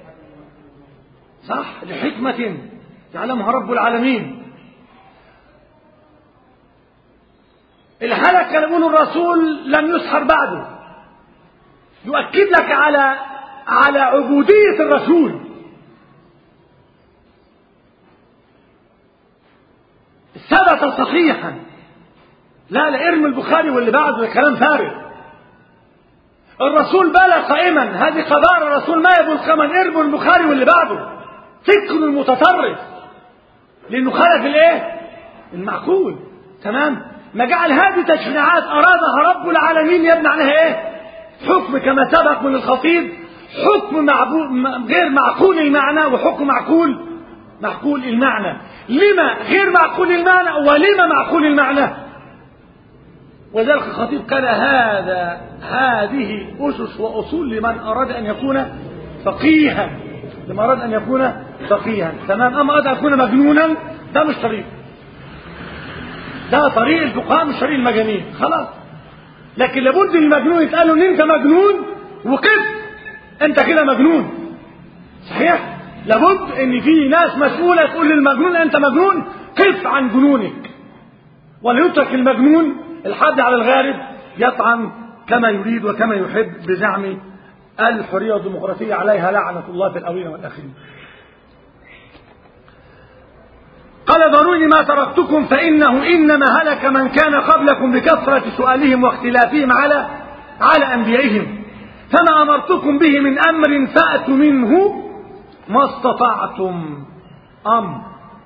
Speaker 1: صح لحكمة يعلمها رب العالمين الهلك يقول الرسول لم يسحر بعده يؤكد لك على على عبودية الرسول ثبت صحيحا لا لا ارمي البخاري واللي بعده ده كلام فارغ الرسول بلى قائما هذه قدار الرسول ما يبول قائما ارموا البخاري واللي بعده فكر المتطرف لانه خالف الايه المعقول تمام ما جعل هذه تشريعات ارادها رب العالمين يبنى عليها ايه حكم كما سبق من الخطيب حكم معبو... غير معقول المعنى وحكم معقول معقول المعنى لما غير معقول المعنى ولما معقول المعنى وذلك الخطيب قال هذا هذه أسس وأصول لمن أراد أن يكون فقيها لمن أراد أن يكون فقيها تمام أما أراد أن يكون مجنونا ده مش طريق ده طريق الفقهاء مش طريق المجانين خلاص لكن لابد المجنون يتقال له ان انت مجنون وقف انت كده مجنون صحيح لابد ان في ناس مسؤوله تقول للمجنون انت مجنون قف عن جنونك ولا يترك المجنون الحد على الغارب يطعن كما يريد وكما يحب بزعم الحريه والديمقراطيه عليها لعنه الله في الاولين والاخرين قال ضروني ما تركتكم فإنه إنما هلك من كان قبلكم بكثرة سؤالهم واختلافهم على على أنبيائهم فما أمرتكم به من أمر فأتوا منه ما استطعتم أمر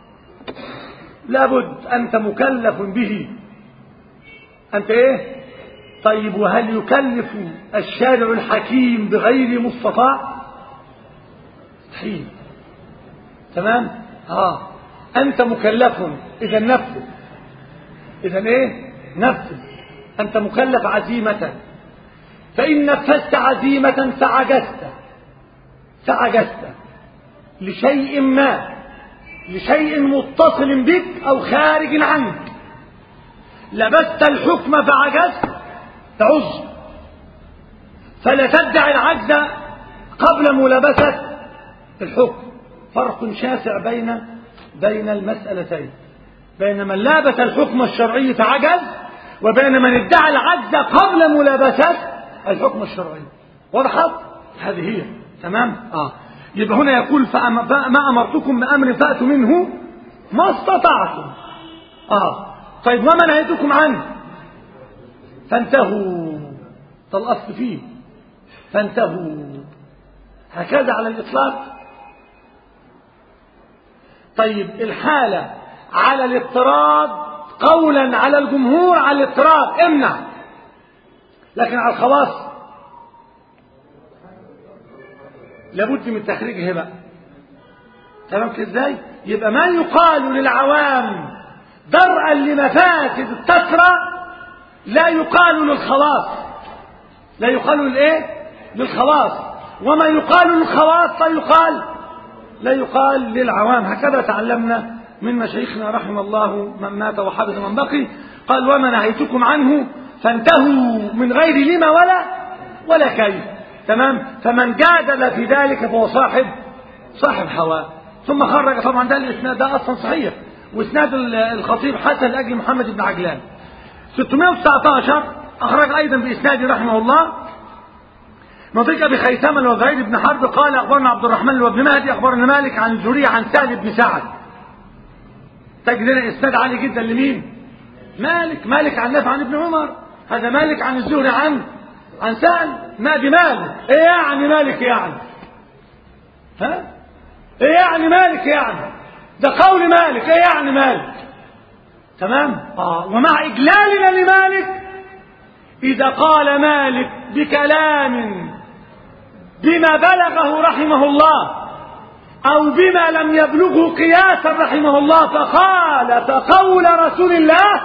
Speaker 1: لابد أنت مكلف به أنت إيه طيب وهل يكلف الشارع الحكيم بغير مستطاع مستحيل تمام اه أنت مكلف إذا نفذ إذا إيه نفذ أنت مكلف عزيمة فإن نفذت عزيمة فعجزت فعجزت لشيء ما لشيء متصل بك أو خارج عنك لبست الحكم فعجزت تعز فلا تدعي العجز قبل ملابسة الحكم فرق شاسع بين بين المسألتين بين من لابس الحكم الشرعي فعجز وبين من ادعى العجز قبل ملابسة الحكم الشرعي وضحت هذه هي تمام اه يبقى هنا يقول فأم... فما أمرتكم بأمر فأتوا منه ما استطعتم اه طيب وما نهيتكم عنه فانتهوا ده الأصل فيه فانتهوا هكذا على الإطلاق طيب الحالة على الاضطراد قولا على الجمهور على الاضطراد امنع لكن على الخواص لابد من تخريجها بقى تمام كده ازاي يبقى ما يقال للعوام درءا لمفاسد التسرى لا يقال للخواص لا يقال للايه للخواص وما يقال للخواص لا يقال لا يقال للعوام هكذا تعلمنا من مشايخنا رحم الله من مات وحبس من بقي قال وما نهيتكم عنه فانتهوا من غير لما ولا ولا كيف تمام فمن جادل في ذلك فهو صاحب صاحب هواه ثم خرج طبعا ده الاسناد ده اصلا صحيح واسناد الخطيب حسن لاجل محمد بن عجلان 619 اخرج ايضا باسناد رحمه الله نطيق ابي خيثمه الوزير بن حرب قال اخبرنا عبد الرحمن وابن مهدي اخبرنا مالك عن الزهري عن سهل بن سعد تجد لنا اسناد عالي جدا لمين مالك مالك عن نافع عن ابن عمر هذا مالك عن الزهري عن عن سهل ما دي مالك ايه يعني مالك يعني ها ايه يعني مالك يعني ده قول مالك ايه يعني مالك تمام اه ومع اجلالنا لمالك اذا قال مالك بكلام بما بلغه رحمه الله او بما لم يبلغه قياسا رحمه الله فخالف قول رسول الله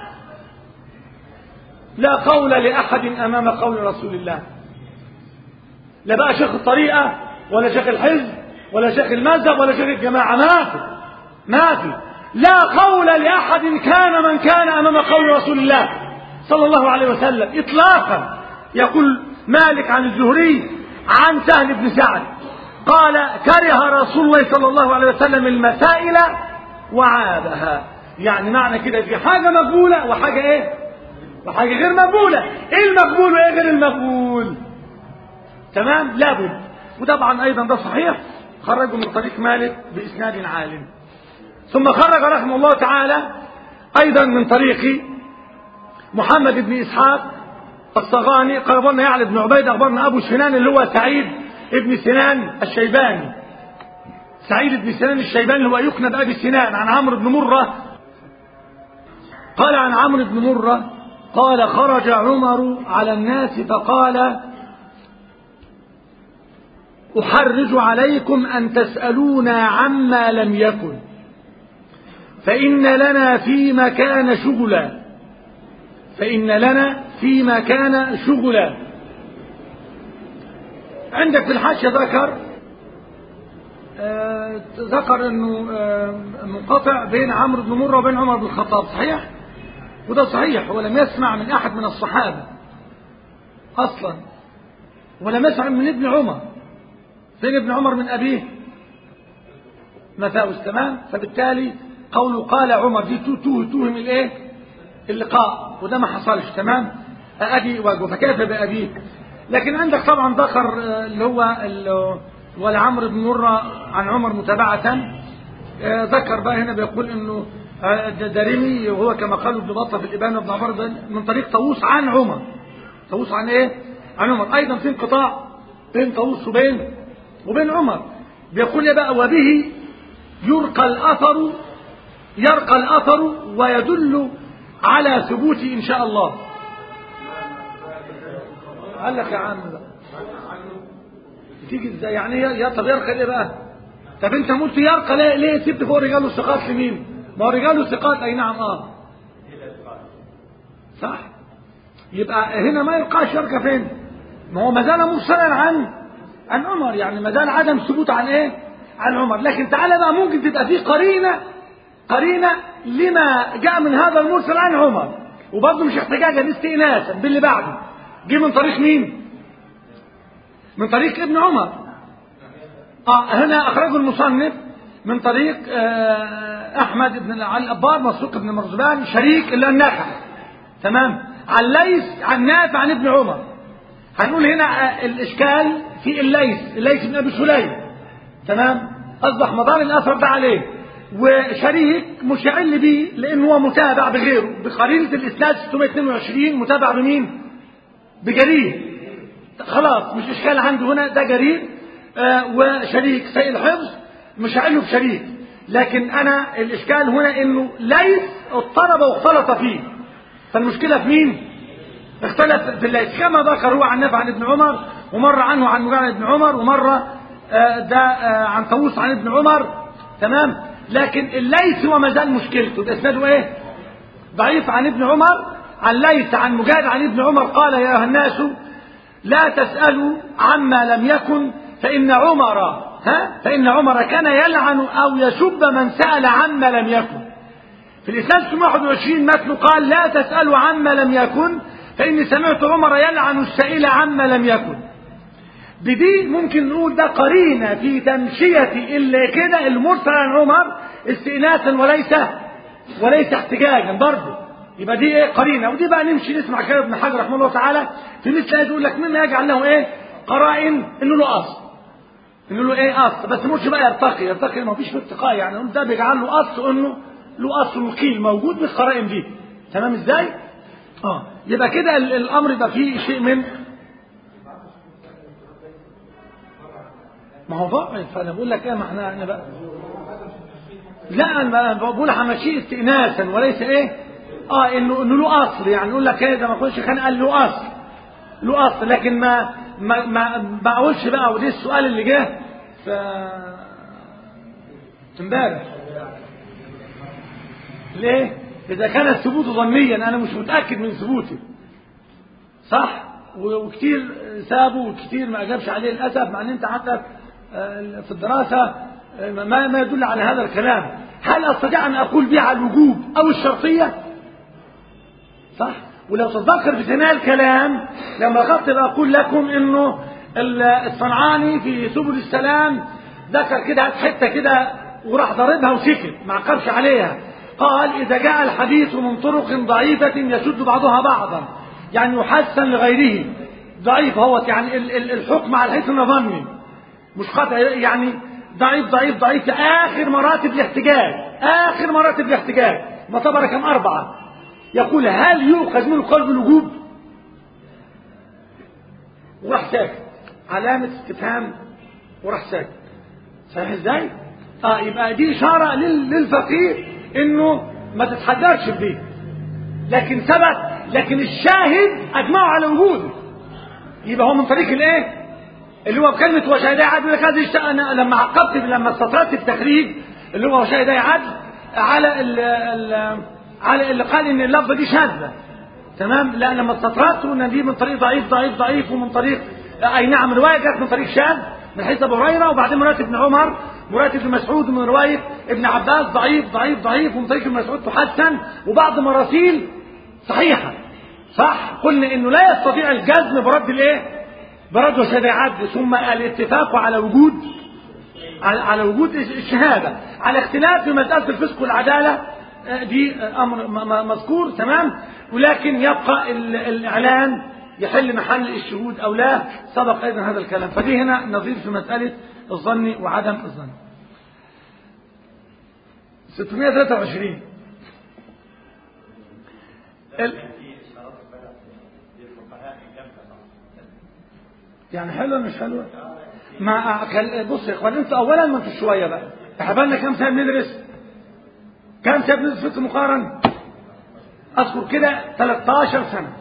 Speaker 1: لا قول لاحد امام قول رسول الله لا بقى شيخ الطريقه ولا شيخ الحزب ولا شيخ المذهب ولا شيخ الجماعه ما في ما في لا قول لاحد كان من كان امام قول رسول الله صلى الله عليه وسلم اطلاقا يقول مالك عن الزهري عن سهل بن سعد قال كره رسول الله صلى الله عليه وسلم المسائل وعابها يعني معنى كده في حاجة مقبولة وحاجة ايه وحاجة غير مقبولة ايه المقبول وايه غير المقبول تمام لابد وطبعا ايضا ده صحيح خرجه من طريق مالك باسناد عالم ثم خرج رحمه الله تعالى ايضا من طريق محمد بن اسحاق الصغاني قال يعلى بن عبيد اخبرنا ابو سنان اللي هو سعيد ابن سنان الشيباني سعيد بن سنان الشيباني اللي هو يكنى بابي سنان عن عمرو بن مره قال عن عمرو بن مره قال خرج عمر على الناس فقال احرج عليكم ان تسالونا عما لم يكن فان لنا فيما كان شغلا فان لنا فيما كان شغلا عندك في الحاشية ذكر آه ذكر انه آه منقطع بين عمرو بن مرة وبين عمر بن الخطاب صحيح وده صحيح ولم يسمع من احد من الصحابة اصلا ولم يسمع من ابن عمر فين ابن عمر من ابيه مثاوس تمام فبالتالي قوله قال عمر دي توهم الايه اللقاء وده ما حصلش تمام ادي وجهه فكيف بابيه لكن عندك طبعا ذكر اللي هو ولا عمرو بن مرة عن عمر متابعة ذكر بقى هنا بيقول انه دارمي وهو كما قال ابن بطة في الإبانة ابن عمر من طريق طاووس عن عمر طاووس عن ايه؟ عن عمر ايضا في انقطاع بين طاووس وبين وبين عمر بيقول ايه بقى وبه يرقى الاثر يرقى الاثر ويدل على ثبوته ان شاء الله قال لك يا عم بقى تيجي ازاي يعني يا طب يرقى ليه بقى طب انت قلت يرقى ليه ليه سبت فوق رجال الثقات لمين ما هو رجال الثقات اي نعم اه صح يبقى هنا ما يلقاش يرقى فين ما هو ما زال مرسلا عن عن عمر يعني ما زال عدم ثبوت عن ايه عن عمر لكن تعالى بقى ممكن تبقى في قرينه قرينه لما جاء من هذا المرسل عن عمر وبرضه مش احتجاجا استئناسا باللي بعده جه من طريق مين من طريق ابن عمر آه هنا أخرجه المصنف من طريق آه أحمد بن الأبار مسروق بن مرزبان شريك إلا النافع تمام عن ليس عن نافع عن ابن عمر هنقول هنا آه الإشكال في الليث الليث بن أبي سليم تمام أصبح مدار الأثر ده عليه وشريك مشعل به لأنه هو متابع بغيره بقرينة الإسناد 622 متابع بمين؟ بجرير خلاص مش اشكال عنده هنا ده جرير آه وشريك سيء الحفظ مش هقله بشريك لكن انا الاشكال هنا انه ليس اضطرب واختلط فيه فالمشكله في مين اختلف في الليث كما ذكر هو عن نافع عن ابن عمر ومره عنه عن مجاهد بن عمر ومره آه ده آه عن طاووس عن ابن عمر تمام لكن الليث هو ما زال مشكلته ده اسناده ايه ضعيف عن ابن عمر عن ليث عن مجاهد عن ابن عمر قال يا ايها الناس لا تسألوا عما لم يكن فإن عمر ها فإن عمر كان يلعن أو يسب من سأل عما لم يكن في الإسلام 621 مثل قال لا تسألوا عما لم يكن فإني سمعت عمر يلعن السائل عما لم يكن بدي ممكن نقول ده قرينة في تمشية إلا كده المرسل عن عمر استئناسا وليس وليس احتجاجا برضه يبقى دي ايه قرينه ودي بقى نمشي نسمع كلام ابن حجر رحمه الله تعالى في مثل هذا يقول لك مما يجعل له ايه قرائن انه له اصل انه له ايه اصل بس مش بقى يرتقي يرتقي ما فيش ارتقاء يعني ده بيجعل له اصل انه له اصل وكيل موجود بالقرائن دي تمام ازاي اه يبقى كده الامر يبقى فيه شيء من ما هو ضعف فانا بقول لك ايه ما احنا احنا بقى لا انا بقول همشيه استئناسا وليس ايه اه انه انه له اصل يعني يقول لك ايه ده ما كنتش كان قال له اصل له اصل لكن ما ما ما بقولش بقى ودي السؤال اللي جه ف امبارح ليه؟ اذا كان الثبوت ظنيا انا مش متاكد من ثبوته صح وكتير سابوا وكتير ما اجابش عليه للاسف مع ان انت حتى في الدراسه ما ما يدل على هذا الكلام هل استطيع ان اقول به على الوجوب او الشرطيه صح ولو تتذكر في ثناء الكلام لما خطب اقول لكم انه الصنعاني في سبل السلام ذكر كده حته كده وراح ضاربها وسكت ما عقبش عليها قال اذا جاء الحديث من طرق ضعيفه يشد بعضها بعضا يعني يحسن لغيره ضعيف هو يعني الحكم على الحديث ظني مش قطع يعني ضعيف ضعيف ضعيف اخر مراتب الاحتجاج اخر مراتب الاحتجاج معتبره كم اربعه يقول هل يؤخذ منه قلب الوجوب وراح ساكت علامة استفهام وراح ساكت صحيح ازاي؟ اه يبقى دي اشارة للفقيه انه ما تتحجرش بدي لكن ثبت لكن الشاهد اجمعوا على وجوده يبقى هو من طريق الايه؟ اللي هو بكلمة وشهداء عدل لك هذه انا لما عقبت لما استطردت التخريج اللي هو وشهداء عدل على ال ال على اللي قال ان اللفظه دي شاذه تمام لا لما استطردت ان دي من طريق ضعيف ضعيف ضعيف ومن طريق اي نعم روايه جت من طريق شاذ من حيث ابو هريره وبعدين مراتب ابن عمر مراتب ابن مسعود من روايه ابن عباس ضعيف ضعيف ضعيف ومن طريق ابن مسعود تحسن وبعض مراسيل صحيحه صح قلنا انه لا يستطيع الجزم برد الايه برد وشهاده عدل ثم الاتفاق على وجود على, على وجود الشهاده على اختلاف في مساله الفسق والعداله دي امر مذكور تمام ولكن يبقى الاعلان يحل محل الشهود او لا سبق ايضا هذا الكلام فدي هنا نظير في مساله الظن وعدم الظن 623 ال... يعني حلوه مش حلوه ما بص يا اخوان انت اولا ما انتوا شويه بقى احنا بقالنا كام سنه بندرس كام سنه بندرس فقه مقارن اذكر كده 13 سنه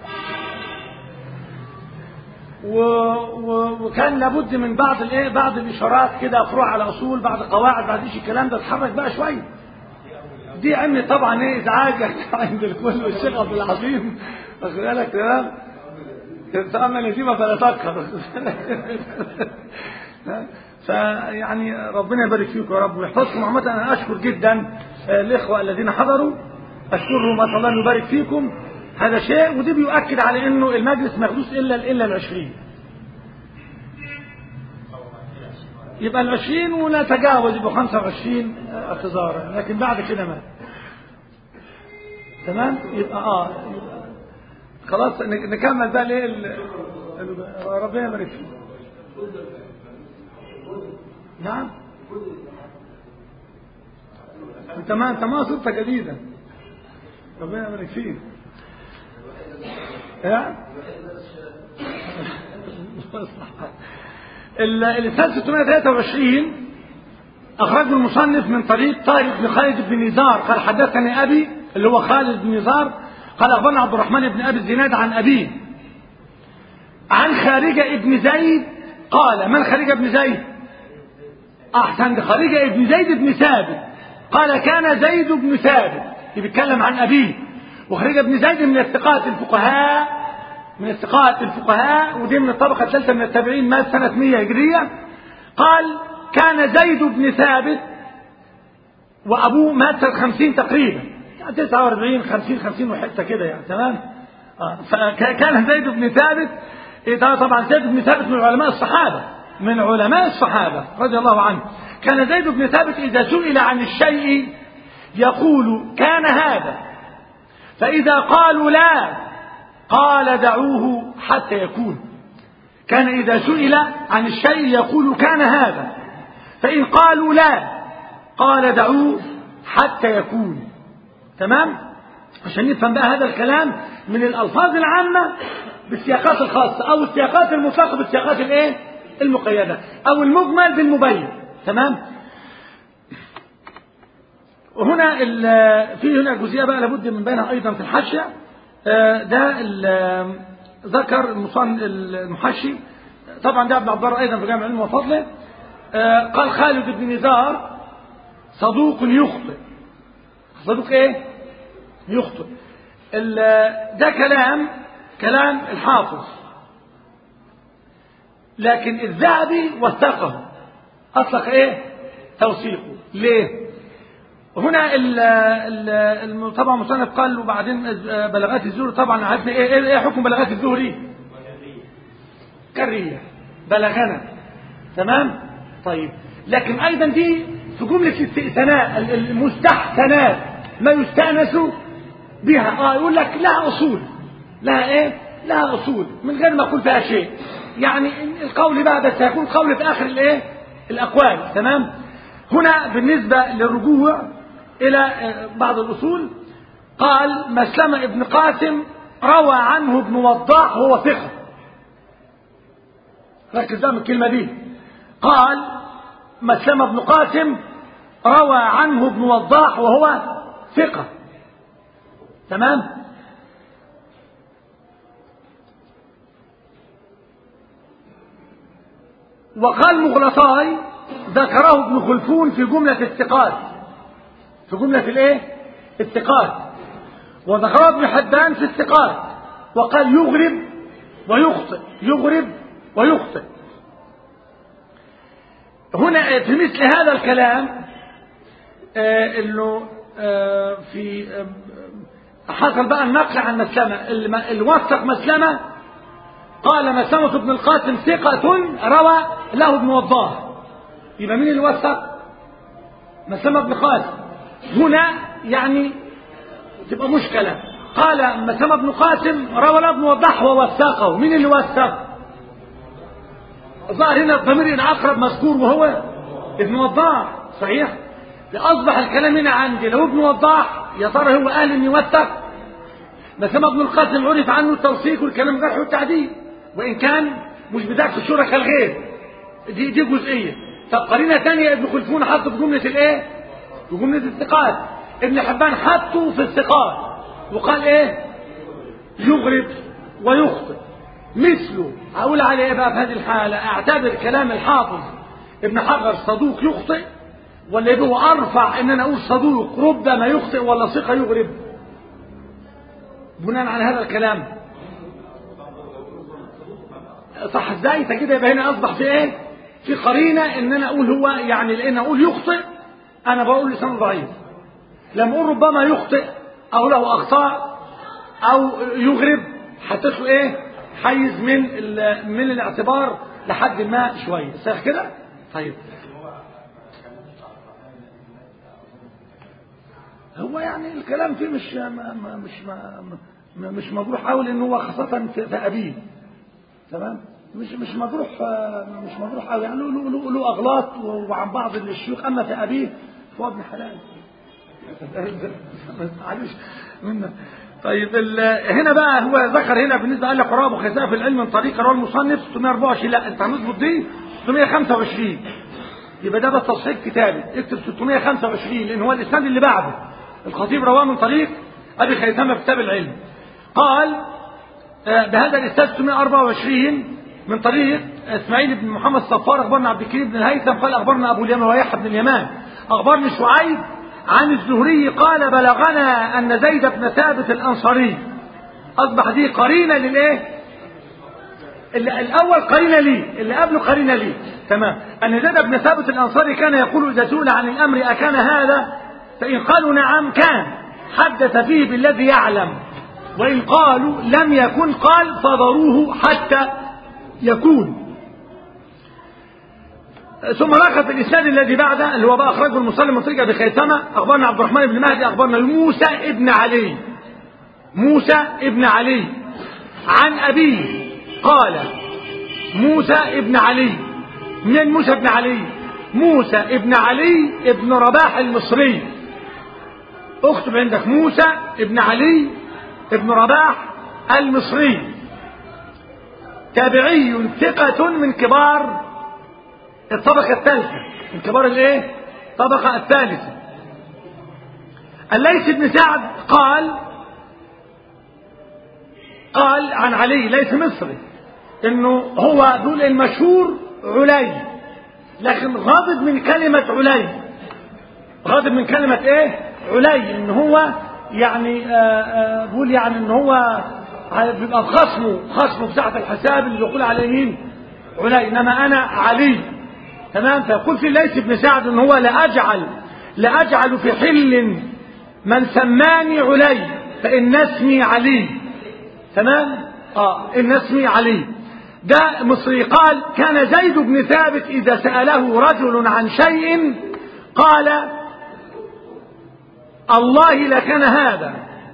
Speaker 1: و... و... وكان لابد من بعض الايه بعض الاشارات كده فروع على اصول بعض قواعد بعد ايش الكلام ده اتحرك بقى شويه دي عملت طبعا ايه ازعاج عند الكل والشيخ عبد العظيم واخد بالك تمام فاما اليتيمه فلا تقهر فيعني ربنا يبارك فيكم يا رب ويحفظكم عامة انا اشكر جدا الاخوه الذين حضروا اشكرهم اسال الله ان يبارك فيكم هذا شيء ودي بيؤكد على انه المجلس ما يخلص الا الا العشرين يبقى العشرين ولا تجاوز يبقى خمسة وعشرين اعتذارا لكن بعد كده ما تمام يبقى اه خلاص نكمل بقى ليه ربنا يبارك فيك نعم انت ما انت ما صرت جديدا ربنا يبارك فيك الإنسان 623 أخرجه المصنف من طريق طارق بن خالد بن نزار قال حدثني أبي اللي هو خالد بن نزار قال أخبرنا عبد الرحمن بن أبي الزناد عن أبيه عن خارجة ابن زيد قال من خارجة ابن زيد أحسن خارجة ابن زيد بن ثابت قال كان زيد بن ثابت بيتكلم عن أبيه وخرج ابن زيد من الثقات الفقهاء من الثقات الفقهاء ودي من الطبقة الثالثة من التابعين مات سنة 100 هجرية قال كان زيد بن ثابت وأبوه مات سنة 50 تقريبا 49 50 50 وحتة كده يعني تمام آه فكان زيد بن ثابت إيه طبعا زيد بن ثابت من علماء الصحابة من علماء الصحابة رضي الله عنه كان زيد بن ثابت إذا سئل عن الشيء يقول كان هذا فإذا قالوا لا قال دعوه حتى يكون كان إذا سئل عن الشيء يقول كان هذا فإن قالوا لا قال دعوه حتى يكون تمام عشان نفهم بقى هذا الكلام من الألفاظ العامة بالسياقات الخاصة أو السياقات المطلقة بالسياقات الايه المقيدة أو المجمل بالمبين تمام وهنا في هنا جزئيه بقى لابد من بينها ايضا في الحاشيه ده ذكر المحشي طبعا ده ابن عبد الله ايضا في جامع العلم وفضله قال خالد بن نزار صدوق يخطئ صدوق ايه يخطئ ده كلام كلام الحافظ لكن الذهبي وثقه اطلق ايه توثيقه ليه هنا ال ال طبعا مصنف قال وبعدين بلاغات الزهري طبعا عرفنا ايه ايه حكم بلاغات الزهري كالريح بلغنا تمام طيب لكن ايضا دي في جملة استئثناء المستحسنات ما يستأنس بها اه يقول لك لها اصول لها ايه لها اصول من غير ما اقول فيها شيء يعني القول بقى بس هيكون قول في اخر الايه الاقوال تمام هنا بالنسبة للرجوع الى بعض الاصول قال مسلمة ابن قاسم روى عنه ابن وضاح وهو ثقة ركز بقى من الكلمة دي قال مسلمة بن قاسم روى عنه ابن وضاح وهو ثقة تمام وقال مغلطاي ذكره ابن خلفون في جملة الثقات في جملة الايه الثقات وذكره ابن حبان في الثقات وقال يغرب ويخطئ يغرب ويخطئ هنا في مثل هذا الكلام آه انه آه في آه حصل بقى النقل عن مسلمة اللي وثق مسلمة قال مسلمة بن القاسم ثقة روى له ابن وضاح يبقى مين اللي وثق مسلمة بن قاسم هنا يعني تبقى مشكلة قال مسلمة بن قاسم روى له ابن وضاح ووثقه مين اللي وثق ظهر هنا الضمير الأقرب مذكور وهو ابن وضاح صحيح أصبح الكلام هنا عندي لو ابن وضاح يا ترى هو أهل أن يوثق مسلمة ابن القاسم عرف عنه التوثيق والكلام الجرح والتعديل وإن كان مش بداية الشركاء الغير دي دي جزئية طب قرينة ثانية ابن خلفون حطه في جملة الايه؟ في جملة الثقات ابن حبان حطه في الثقات وقال ايه؟ يغرب ويخطئ مثله هقول عليه ايه بقى في هذه الحالة اعتبر كلام الحافظ ابن حجر صدوق يخطئ ولا يبقى هو ارفع ان انا اقول صدوق ربما يخطئ ولا ثقة يغرب بناء على هذا الكلام صح ازاي انت كده يبقى هنا اصبح في ايه في قرينه ان انا اقول هو يعني لان اقول يخطئ انا بقول لسانه ضعيف لما اقول ربما يخطئ او له اخطاء او يغرب حطيت له ايه حيز من من الاعتبار لحد ما شويه صح كده طيب هو يعني الكلام فيه مش ما ما مش ما ما مش مجروح قوي لان هو خاصه في, في ابيه تمام مش مش مجروح مش مجروح قوي يعني له له له اغلاط وعن بعض الشيوخ اما في ابيه فهو ابن حلال معلش منا طيب هنا بقى هو ذكر هنا بالنسبه قال لك قراءه وخزاء في العلم من طريق رواه المصنف 624 لا انت هنظبط دي 625 يبقى ده بس تصحيح كتابي اكتب 625 لان هو الاسناد اللي بعده الخطيب رواه من طريق ابي خيثمه في كتاب العلم قال بهذا الاسناد 624 من طريق اسماعيل بن محمد الصفار اخبرنا عبد الكريم بن الهيثم قال اخبرنا ابو اليمن ويحيى بن اليمان اخبرني شعيب عن الزهري قال بلغنا ان زيد بن ثابت الانصاري اصبح دي قرينه للايه الاول قرينه لي اللي قبله قرينه لي تمام ان زيد بن ثابت الانصاري كان يقول اذا سئل عن الامر اكان هذا فان قالوا نعم كان حدث فيه بالذي يعلم وإن قالوا لم يكن قال فضروه حتى يكون ثم رخص الإسناد الذي بعده اللي هو بقى أخرجه المسلم من طريقة بخيثمة أخبرنا عبد الرحمن بن مهدي أخبرنا موسى ابن علي موسى ابن علي عن أبيه قال موسى ابن علي من موسى ابن علي موسى ابن علي ابن رباح المصري اكتب عندك موسى ابن علي ابن رباح المصري تابعي ثقة من كبار الطبقة الثالثة من كبار الايه الطبقة الثالثة الليث بن سعد قال قال عن علي ليث مصري انه هو دول المشهور علي لكن غاضب من كلمة علي غاضب من كلمة ايه علي ان هو يعني بقول يعني ان هو بيبقى خصمه خصمه في ساعة الحساب اللي يقول على مين علي انما انا علي تمام فيقول في ليس ابن سعد ان هو لاجعل لاجعل في حل من سماني علي فان اسمي علي تمام اه ان اسمي علي ده مصري قال كان زيد بن ثابت إذا سأله رجل عن شيء قال الله لكان هذا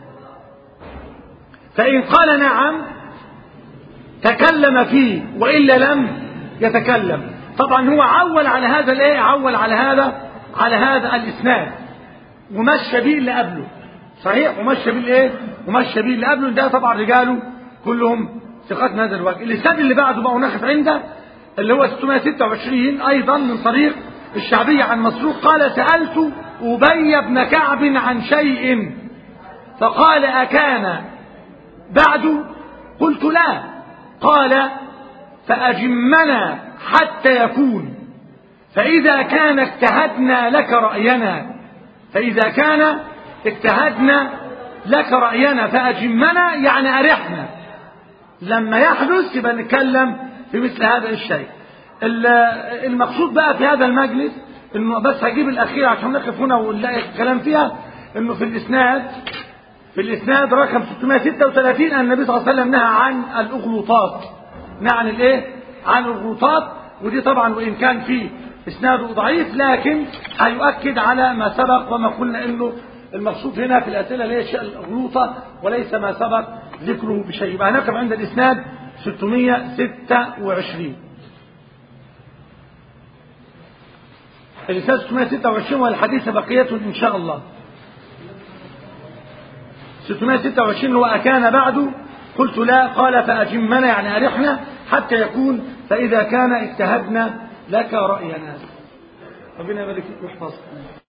Speaker 1: فإن قال نعم تكلم فيه وإلا لم يتكلم طبعا هو عول على هذا الايه عول على هذا على هذا الاسناد ومشى بيه اللي قبله صحيح ومشى بيه الايه ومشى بيه اللي قبله ده طبعا رجاله كلهم ثقات من هذا الوجه الاسناد اللي بعده بقى ونقف عنده اللي هو 626 ايضا من طريق الشعبية عن مسروق قال سألت أبي بن كعب عن شيء فقال أكان بعد قلت لا قال فأجمنا حتى يكون فإذا كان اجتهدنا لك رأينا فإذا كان اجتهدنا لك رأينا فأجمنا يعني أرحنا لما يحدث يبقى نتكلم في مثل هذا الشيء المقصود بقى في هذا المجلس انه بس هجيب الاخير عشان نقف هنا ونلاقي الكلام فيها انه في الاسناد في الاسناد رقم 636 ان النبي صلى الله عليه وسلم نهى عن الاغلوطات نهى عن الايه عن الاغلوطات ودي طبعا وان كان في اسناده ضعيف لكن هيؤكد على ما سبق وما قلنا انه المقصود هنا في الاسئله اللي هي الشيء الاغلوطه وليس ما سبق ذكره بشيء يبقى هنقف عند الاسناد 626 الإسناد 626 والحديث بقية إن شاء الله 626 هو أكان بعد قلت لا قال فأجمنا يعني أرحنا حتى يكون فإذا كان اجتهدنا لك رأينا ربنا يبارك فيك ويحفظك